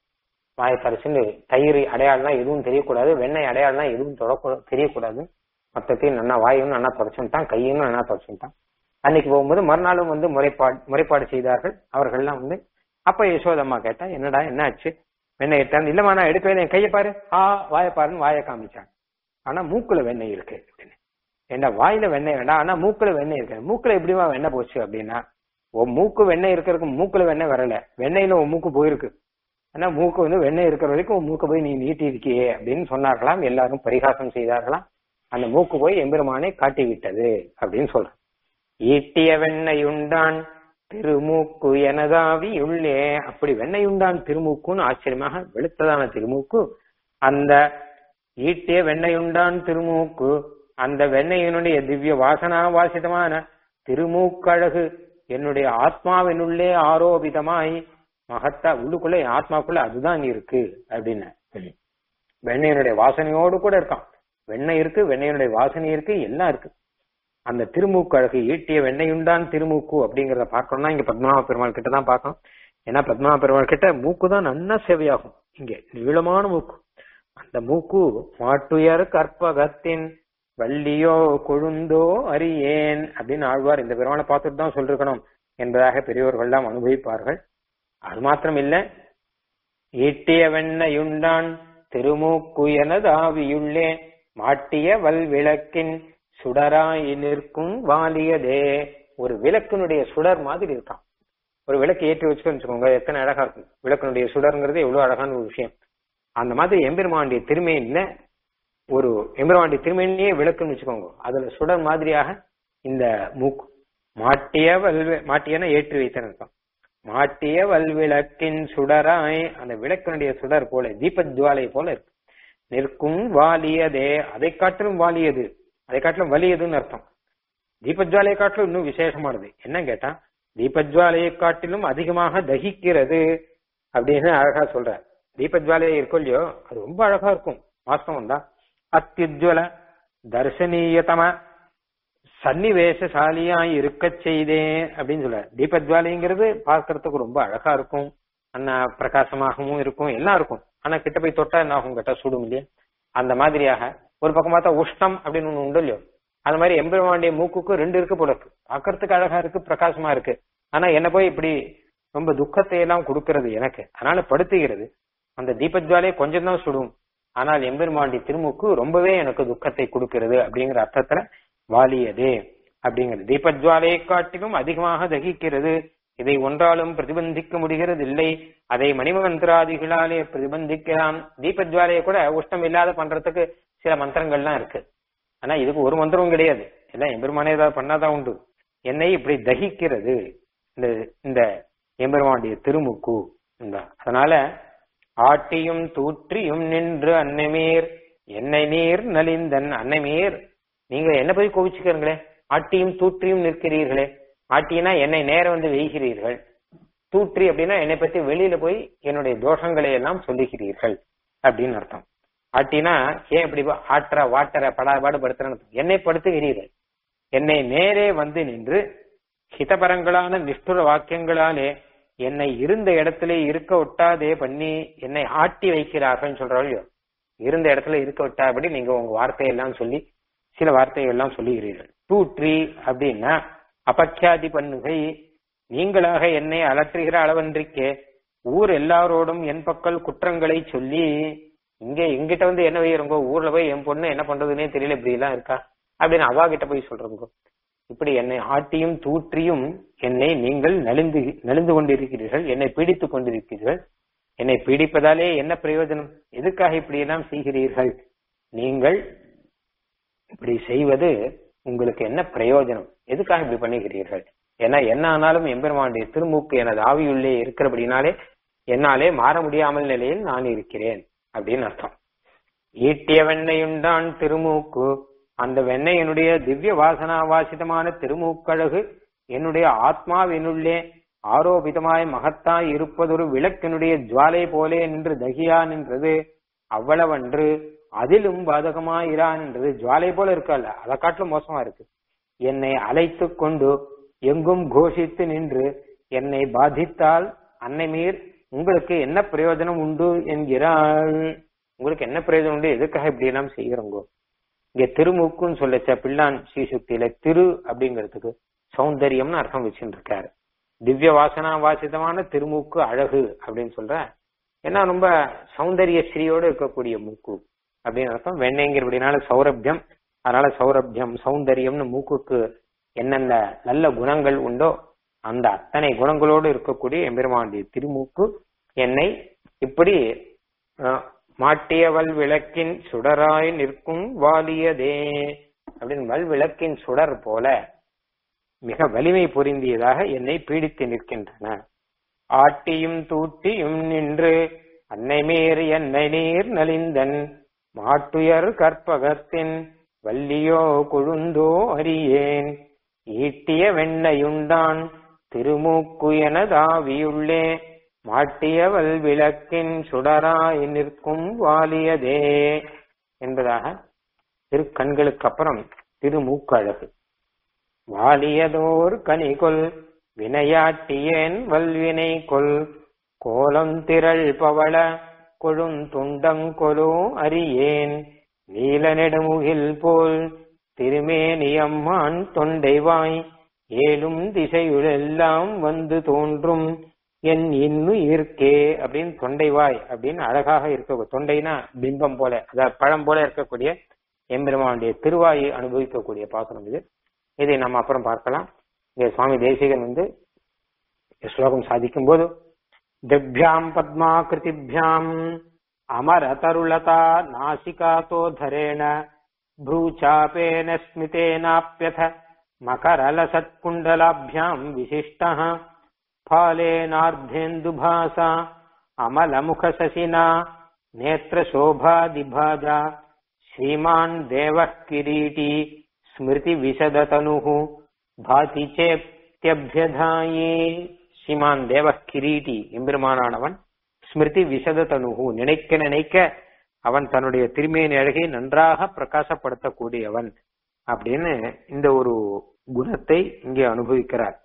வாயை தரைச்சுன்னு தயிர் அடையாளம்லாம் எதுவும் தெரியக்கூடாது வெண்ணெய் அடையாளம்லாம் எதுவும் தொடக்கூடாது தெரியக்கூடாது மொத்தத்தையும் நல்லா வாயும் நல்லா தொடச்சுட்டான் கையும் நல்லா தொடச்சுட்டான் அன்னைக்கு போகும்போது மறுநாளும் வந்து முறைப்பாடு முறைப்பாடு செய்தார்கள் அவர்கள்லாம் வந்து அப்ப யசோதம்மா கேட்டா என்னடா என்ன ஆச்சு வெண்ணெய் எடுத்தான்னு இல்லம்மா நான் எடுக்கவே இல்லை, என் கையை பாரு ஆ வாயை பாருன்னு வாயை காமிச்சாங்க ஆனா மூக்குல வெண்ணெய் இருக்கு அப்படின்னு ஏண்டா வாயில வெண்ணெய் வேண்டாம் ஆனா மூக்குல வெண்ணெய் இருக்கு மூக்குல எப்படிமா வெண்ணெய் போச்சு அப்படின்னா உன் மூக்கு வெண்ணெய் இருக்கிறதுக்கு மூக்குல வெண்ணெய் வரல வெண்ணெயில உன் மூக்கு போயிருக்கு ஆனா மூக்கு வந்து வெண்ணெய் இருக்கிற வரைக்கும் உன் மூக்கு போய் நீ நீட்டி இருக்கியே அப்படின்னு சொன்னார்களாம் எல்லாரும் பரிகாசம் செய்தார்களாம் அந்த மூக்கு போய் எம்பெருமானை காட்டி விட்டது அப்படின்னு சொல்றான் ஈட்டிய வெண்ணெய் உண்டான் திருமூக்கு எனதாவி உள்ளே அப்படி வெண்ணெய் உண்டான் திருமூக்குன்னு ஆச்சரியமாக வெளுத்ததான திருமூக்கு அந்த ஈட்டிய வெண்ணெய் உண்டான் திருமூக்கு அந்த வெண்ணெயினுடைய திவ்ய வாசனா வாசிதமான திருமூக்கழகு என்னுடைய ஆத்மாவினுள்ளே ஆரோபிதமாய் மகத்தா உள்ளுக்குள்ள என் ஆத்மாக்குள்ள அதுதான் இருக்கு அப்படின்னு வெண்ணெயினுடைய வாசனையோடு கூட இருக்கான் வெண்ணெய் இருக்கு வெண்ணெயினுடைய வாசனை இருக்கு எல்லாம் இருக்கு அந்த திருமூக்கு அழகு ஈட்டிய வெண்ணையுண்டான் திருமூக்கு அப்படிங்கறத பார்க்கணும்னா இங்க பத்மநாப பெருமாள் கிட்ட தான் பார்க்கணும் ஏன்னா பத்மநாப பெருமாள் கிட்ட மூக்கு தான் நன்னா சேவையாகும் இங்க நீளமான மூக்கு அந்த மூக்கு மாட்டுயர் கற்பகத்தின் வள்ளியோ கொழுந்தோ அறியேன் அப்படின்னு ஆழ்வார் இந்த பெருமாளை பார்த்துட்டு தான் சொல்லிருக்கணும் என்பதாக பெரியோர்கள் எல்லாம் அனுபவிப்பார்கள் அது மாத்திரம் இல்ல ஈட்டிய வெண்ணையுண்டான் திருமூக்கு எனதாவியுள்ளே மாட்டிய வல் விளக்கின் சுடராய் நிற்கும் வாலியதே ஒரு விளக்கினுடைய சுடர் மாதிரி இருக்கான் ஒரு விளக்கு ஏற்றி வச்சுக்கோன்னு வச்சுக்கோங்க எத்தனை அழகா இருக்கும் விளக்கினுடைய சுடர்ங்கிறது எவ்வளவு அழகான ஒரு விஷயம் அந்த மாதிரி எம்பெருமானுடைய திருமையில ஒரு எம்பெருமானுடைய திருமையிலேயே விளக்குன்னு வச்சுக்கோங்க அதுல சுடர் மாதிரியாக இந்த மூக்கு மாட்டிய வல் மாட்டியன ஏற்றி வைத்தன இருக்கும் மாட்டிய வல்விளக்கின் சுடராய் அந்த விளக்கினுடைய சுடர் போல தீபஜுவாலை போல இருக்கு நிற்கும் வாலியதே அதை காட்டிலும் வாலியது அதை காட்டிலும் வலியதுன்னு அர்த்தம் தீபஜுவாலையை காட்டிலும் இன்னும் விசேஷமானது என்ன கேட்டா தீபஜுவாலையை காட்டிலும் அதிகமாக தகிக்கிறது அப்படின்னு அழகா சொல்ற தீபஜுவாலையை இருக்கும் இல்லையோ அது ரொம்ப அழகா இருக்கும் வாஸ்தவம் தான் அத்தியுஜ்வல தர்சனீயதம சன்னிவேசசாலியாய் இருக்க செய்தே அப்படின்னு சொல்ற தீபஜுவாலைங்கிறது பார்க்கறதுக்கு ரொம்ப அழகா இருக்கும் அண்ணா பிரகாசமாகவும் இருக்கும் எல்லாம் இருக்கும் ஆனா கிட்ட போய் தொட்டா என்ன ஆகும் கேட்டா சுடும் இல்லையா அந்த மாதிரியாக ஒரு பக்கம் பார்த்தா உஷ்ணம் அப்படின்னு ஒண்ணு உண்டு இல்லையோ அந்த மாதிரி எம்பெருமானுடைய மூக்குக்கு ரெண்டு இருக்கு போல இருக்கு பார்க்கறதுக்கு அழகா இருக்கு பிரகாசமா இருக்கு ஆனா என்ன போய் இப்படி ரொம்ப துக்கத்தை எல்லாம் கொடுக்கறது எனக்கு அதனால படுத்துகிறது அந்த தீபஜ்வாலே கொஞ்சம் தான் சுடும் ஆனால் எம்பெருமாண்டி திருமுக்கு ரொம்பவே எனக்கு துக்கத்தை கொடுக்கிறது அப்படிங்கிற அர்த்தத்துல வாலியதே அப்படிங்கிறது தீபஜ்வாலையை காட்டிலும் அதிகமாக தகிக்கிறது இதை ஒன்றாலும் பிரதிபந்திக்க முடிகிறது இல்லை அதை மணிமந்திராதிகளாலே பிரதிபந்திக்கலாம் தீபஜ்வாலையை கூட உஷ்ணம் இல்லாத பண்றதுக்கு சில மந்திரங்கள்லாம் இருக்கு ஆனா இதுக்கு ஒரு மந்திரமும் கிடையாது எல்லாம் எம்பெருமானே ஏதாவது பண்ணாதான் உண்டு என்னை இப்படி தகிக்கிறது இந்த இந்த எம்பெருமானுடைய திருமுக்கு அதனால ஆட்டியும் தூற்றியும் நின்று அன்னமீர் என்னை நீர் நலிந்தன் அன்னமீர் நீங்க என்ன போய் கோவிச்சுக்கிறீங்களே ஆட்டியும் தூற்றியும் நிற்கிறீர்களே ஆட்டினா என்னை நேரம் வந்து வெய்கிறீர்கள் தூற்றி அப்படின்னா என்னை பத்தி வெளியில போய் என்னுடைய தோஷங்களை எல்லாம் சொல்லுகிறீர்கள் அப்படின்னு அர்த்தம் ஆட்டினா ஏன் இப்படி ஆட்டுற வாட்டற படாபாடு படுத்துறன்னு என்னை படுத்துகிறீர்கள் என்னை நேரே வந்து நின்று ஹிதபரங்களான நிஷ்டுர வாக்கியங்களாலே என்னை இருந்த இடத்திலே இருக்க விட்டாதே பண்ணி என்னை ஆட்டி வைக்கிறார்கள் சொல்றாங்க இருந்த இடத்துல இருக்க விட்டாபடி நீங்க உங்க வார்த்தையெல்லாம் சொல்லி சில வார்த்தைகள் எல்லாம் சொல்லுகிறீர்கள் தூற்றி அப்படின்னா அபக்கியாதி பண்ணுகை நீங்களாக என்னை அலற்றுகிற அளவன்றிக்கே ஊர் எல்லாரோடும் என் பக்கல் குற்றங்களை சொல்லி இங்க எங்கிட்ட வந்து என்ன வைக்கிறோங்க ஊர்ல போய் என் பொண்ணு என்ன பண்றதுன்னே தெரியல இப்படி எல்லாம் இருக்கா அப்படின்னு அவா கிட்ட போய் சொல்றோங்க இப்படி என்னை ஆட்டியும் தூற்றியும் என்னை நீங்கள் நலிந்து நலிந்து கொண்டிருக்கிறீர்கள் என்னை பீடித்துக் கொண்டிருக்கிறீர்கள் என்னை பீடிப்பதாலே என்ன பிரயோஜனம் எதுக்காக இப்படி எல்லாம் செய்கிறீர்கள் நீங்கள் இப்படி செய்வது உங்களுக்கு என்ன பிரயோஜனம் எதுக்காக இப்படி பண்ணுகிறீர்கள் ஏன்னா என்ன ஆனாலும் எம்பெருமானுடைய திருமூக்கு எனது ஆவியுள்ளே இருக்கிறபடினாலே என்னாலே மாற முடியாமல் நிலையில் நான் இருக்கிறேன் அப்படின்னு அர்த்தம் ஈட்டிய வெண்ணையுண்டான் திருமூக்கு அந்த வெண்ணையனுடைய திவ்ய வாசனா வாசிதமான திருமூக்கழகு என்னுடைய ஆத்மாவினுள்ளே ஆரோபிதமாய் மகத்தாய் இருப்பதொரு விளக்கினுடைய ஜுவாலை போலே நின்று தகியா நின்றது அவ்வளவன்று அதிலும் பாதகமாயிரான் என்றது ஜுவாலை போல இருக்கல்ல அதை காட்டிலும் மோசமா இருக்கு என்னை அழைத்து கொண்டு எங்கும் கோஷித்து நின்று என்னை பாதித்தால் அன்னை மீர் உங்களுக்கு என்ன பிரயோஜனம் உண்டு என்கிறாள் உங்களுக்கு என்ன பிரயோஜனம் உண்டு எதுக்காக இப்படி எல்லாம் செய்கிறோங்கோ இங்க திருமுக்குன்னு சொல்லச்ச பிள்ளான் ஸ்ரீசுக்தியில திரு அப்படிங்கிறதுக்கு சௌந்தரியம்னு அர்த்தம் வச்சுட்டு இருக்காரு திவ்ய வாசனா வாசிதமான திருமூக்கு அழகு அப்படின்னு சொல்ற ஏன்னா ரொம்ப சௌந்தரிய ஸ்ரீயோடு இருக்கக்கூடிய மூக்கு அப்படின்னு அர்த்தம் வெண்ணைங்கிறபடினால சௌரபியம் அதனால சௌரபியம் சௌந்தரியம்னு மூக்குக்கு என்னென்ன நல்ல குணங்கள் உண்டோ அந்த அத்தனை குணங்களோடு இருக்கக்கூடிய எம்பெருமானுடைய திருமூக்கு என்னை இப்படி மாட்டிய வல் விளக்கின் சுடராய் நிற்கும் வாலியதே அப்படின்னு வல் விளக்கின் சுடர் போல மிக வலிமை பொருந்தியதாக என்னை பீடித்து நிற்கின்றன ஆட்டியும் தூட்டியும் நின்று அன்னை மேர் என்னை நீர் நலிந்தன் மாட்டுயர் கற்பகத்தின் வல்லியோ கொழுந்தோ அறியேன் ஈட்டிய வெண்ணையுண்டான் திருமூக்கு எனதாவியுள்ளே மாட்டியவள் விளக்கின் சுடராய் நிற்கும் வாலியதே என்பதாக திருக்கண்களுக்கு அப்புறம் திருமூக்கழகு வாலியதோர் கனிகொல் வினையாட்டியேன் வல்வினை கொல் கோலம் திரள் பவள கொழுந்துண்டங்கொலோ அறியேன் நீல நெடுமுகில் போல் திருமேனியம்மான் தொண்டைவாய் ஏலும் திசையுளெல்லாம் வந்து தோன்றும் என் இன்னுயிர்க்கே அப்படின்னு தொண்டைவாய் அப்படின்னு அழகாக இருக்க தொண்டைனா பிம்பம் போல அதாவது பழம் போல இருக்கக்கூடிய எம்பெருமானுடைய திருவாயை அனுபவிக்கக்கூடிய பாசனம் இது இதை நம்ம அப்புறம் பார்க்கலாம் இங்க சுவாமி தேசிகன் வந்து ஸ்லோகம் சாதிக்கும் போது திவ்யாம் பத்மாகிருதிபியாம் அமர தருளதா நாசிகாத்தோ தரேண भ्रूचापेन स्मितेनाप्यथ मकरलसत्कुण्डलाभ्याम् विशिष्टः फालेनार्धेन्दुभासा अमलमुखशशिना नेत्रशोभादिभाजा श्रीमान् देवः किरीटी स्मृतिविशदतनुः भाति चेत्यभ्यधाये ஸ்ரீமான் தேவ கிரீட்டி எம்பெருமானானவன் ஸ்மிருதி விசததனுகு நினைக்க நினைக்க அவன் தன்னுடைய திருமேனி அழகை நன்றாக பிரகாசப்படுத்தக்கூடியவன் அப்படின்னு இந்த ஒரு குணத்தை இங்கே அனுபவிக்கிறார்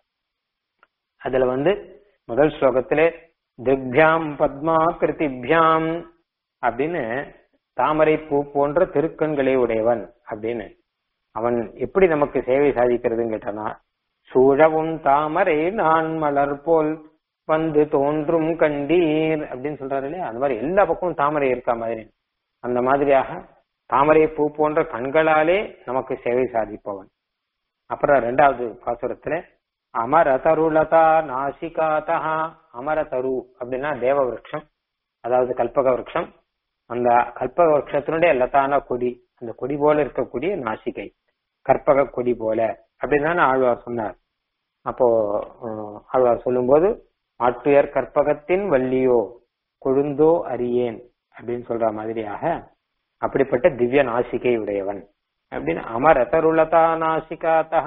அதுல வந்து முதல் ஸ்லோகத்திலே திக்யாம் பத்மா கிருதிபியாம் அப்படின்னு தாமரை பூ போன்ற திருக்கண்களை உடையவன் அப்படின்னு அவன் எப்படி நமக்கு சேவை சாதிக்கிறதுன்னு கேட்டானா சூழவும் தாமரை நான் மலர் போல் வந்து தோன்றும் கண்டீர் அப்படின்னு சொல்றாரு இல்லையா அந்த மாதிரி எல்லா பக்கமும் தாமரை இருக்கா மாதிரி அந்த மாதிரியாக தாமரை பூ போன்ற கண்களாலே நமக்கு சேவை சாதிப்பவன் அப்புறம் ரெண்டாவது பாசுரத்துல அமரதருலதா நாசிகாதா அமரதரு அப்படின்னா தேவ விரக்ஷம் அதாவது கல்பக விரக்ஷம் அந்த கல்பக விரக்ஷத்தினுடைய லதான கொடி அந்த கொடி போல இருக்கக்கூடிய நாசிகை கற்பக கொடி போல அப்படின்னு தானே ஆழ்வார் சொன்னார் அப்போ அஹ், ஆழ்வார் சொல்லும்போது ஆட்டுயர் கற்பகத்தின் வள்ளியோ கொழுந்தோ அறியேன் அப்படின்னு சொல்ற மாதிரியாக அப்படிப்பட்ட திவ்ய நாசிகை உடையவன் அப்படின்னு அமரதருலதா நாசிகாத்தா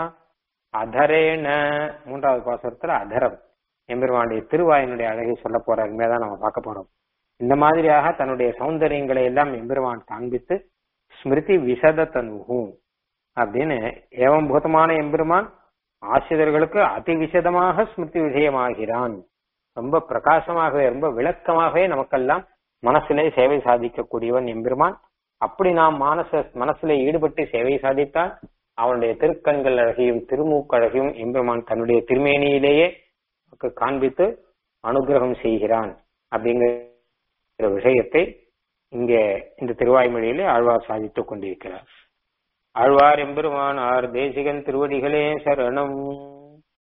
அதரேன மூன்றாவது பாசுரத்துல அதரம் எம்பெருமானுடைய திருவாயினுடைய அழகை சொல்ல போறார் இனிமேதான் நம்ம பார்க்க போறோம் இந்த மாதிரியாக தன்னுடைய சௌந்தரியங்களை எல்லாம் எம்பெருமான் காண்பித்து ஸ்மிருதி விசத தனுகு அப்படின்னு ஏவம்பூதமான எம்பெருமான் ஆசிரியர்களுக்கு அதி விசதமாக ஸ்மிருதி விஷயமாகிறான் ரொம்ப பிரகாசமாகவே ரொம்ப விளக்கமாகவே நமக்கெல்லாம் மனசிலே சேவை சாதிக்கக்கூடியவன் எம்பெருமான் அப்படி நாம் மனச மனசுல ஈடுபட்டு சேவை சாதித்தால் அவனுடைய திருக்கண்கள் அழகையும் திருமூக்கழகையும் எம்பெருமான் தன்னுடைய திருமேனியிலேயே நமக்கு காண்பித்து அனுகிரகம் செய்கிறான் அப்படிங்கிற விஷயத்தை இங்கே இந்த திருவாய்மொழியிலே ஆழ்வார் சாதித்துக் கொண்டிருக்கிறார் ஆழ்வார் எம்பெருமானார் தேசிகன் திருவடிகளே சரணம்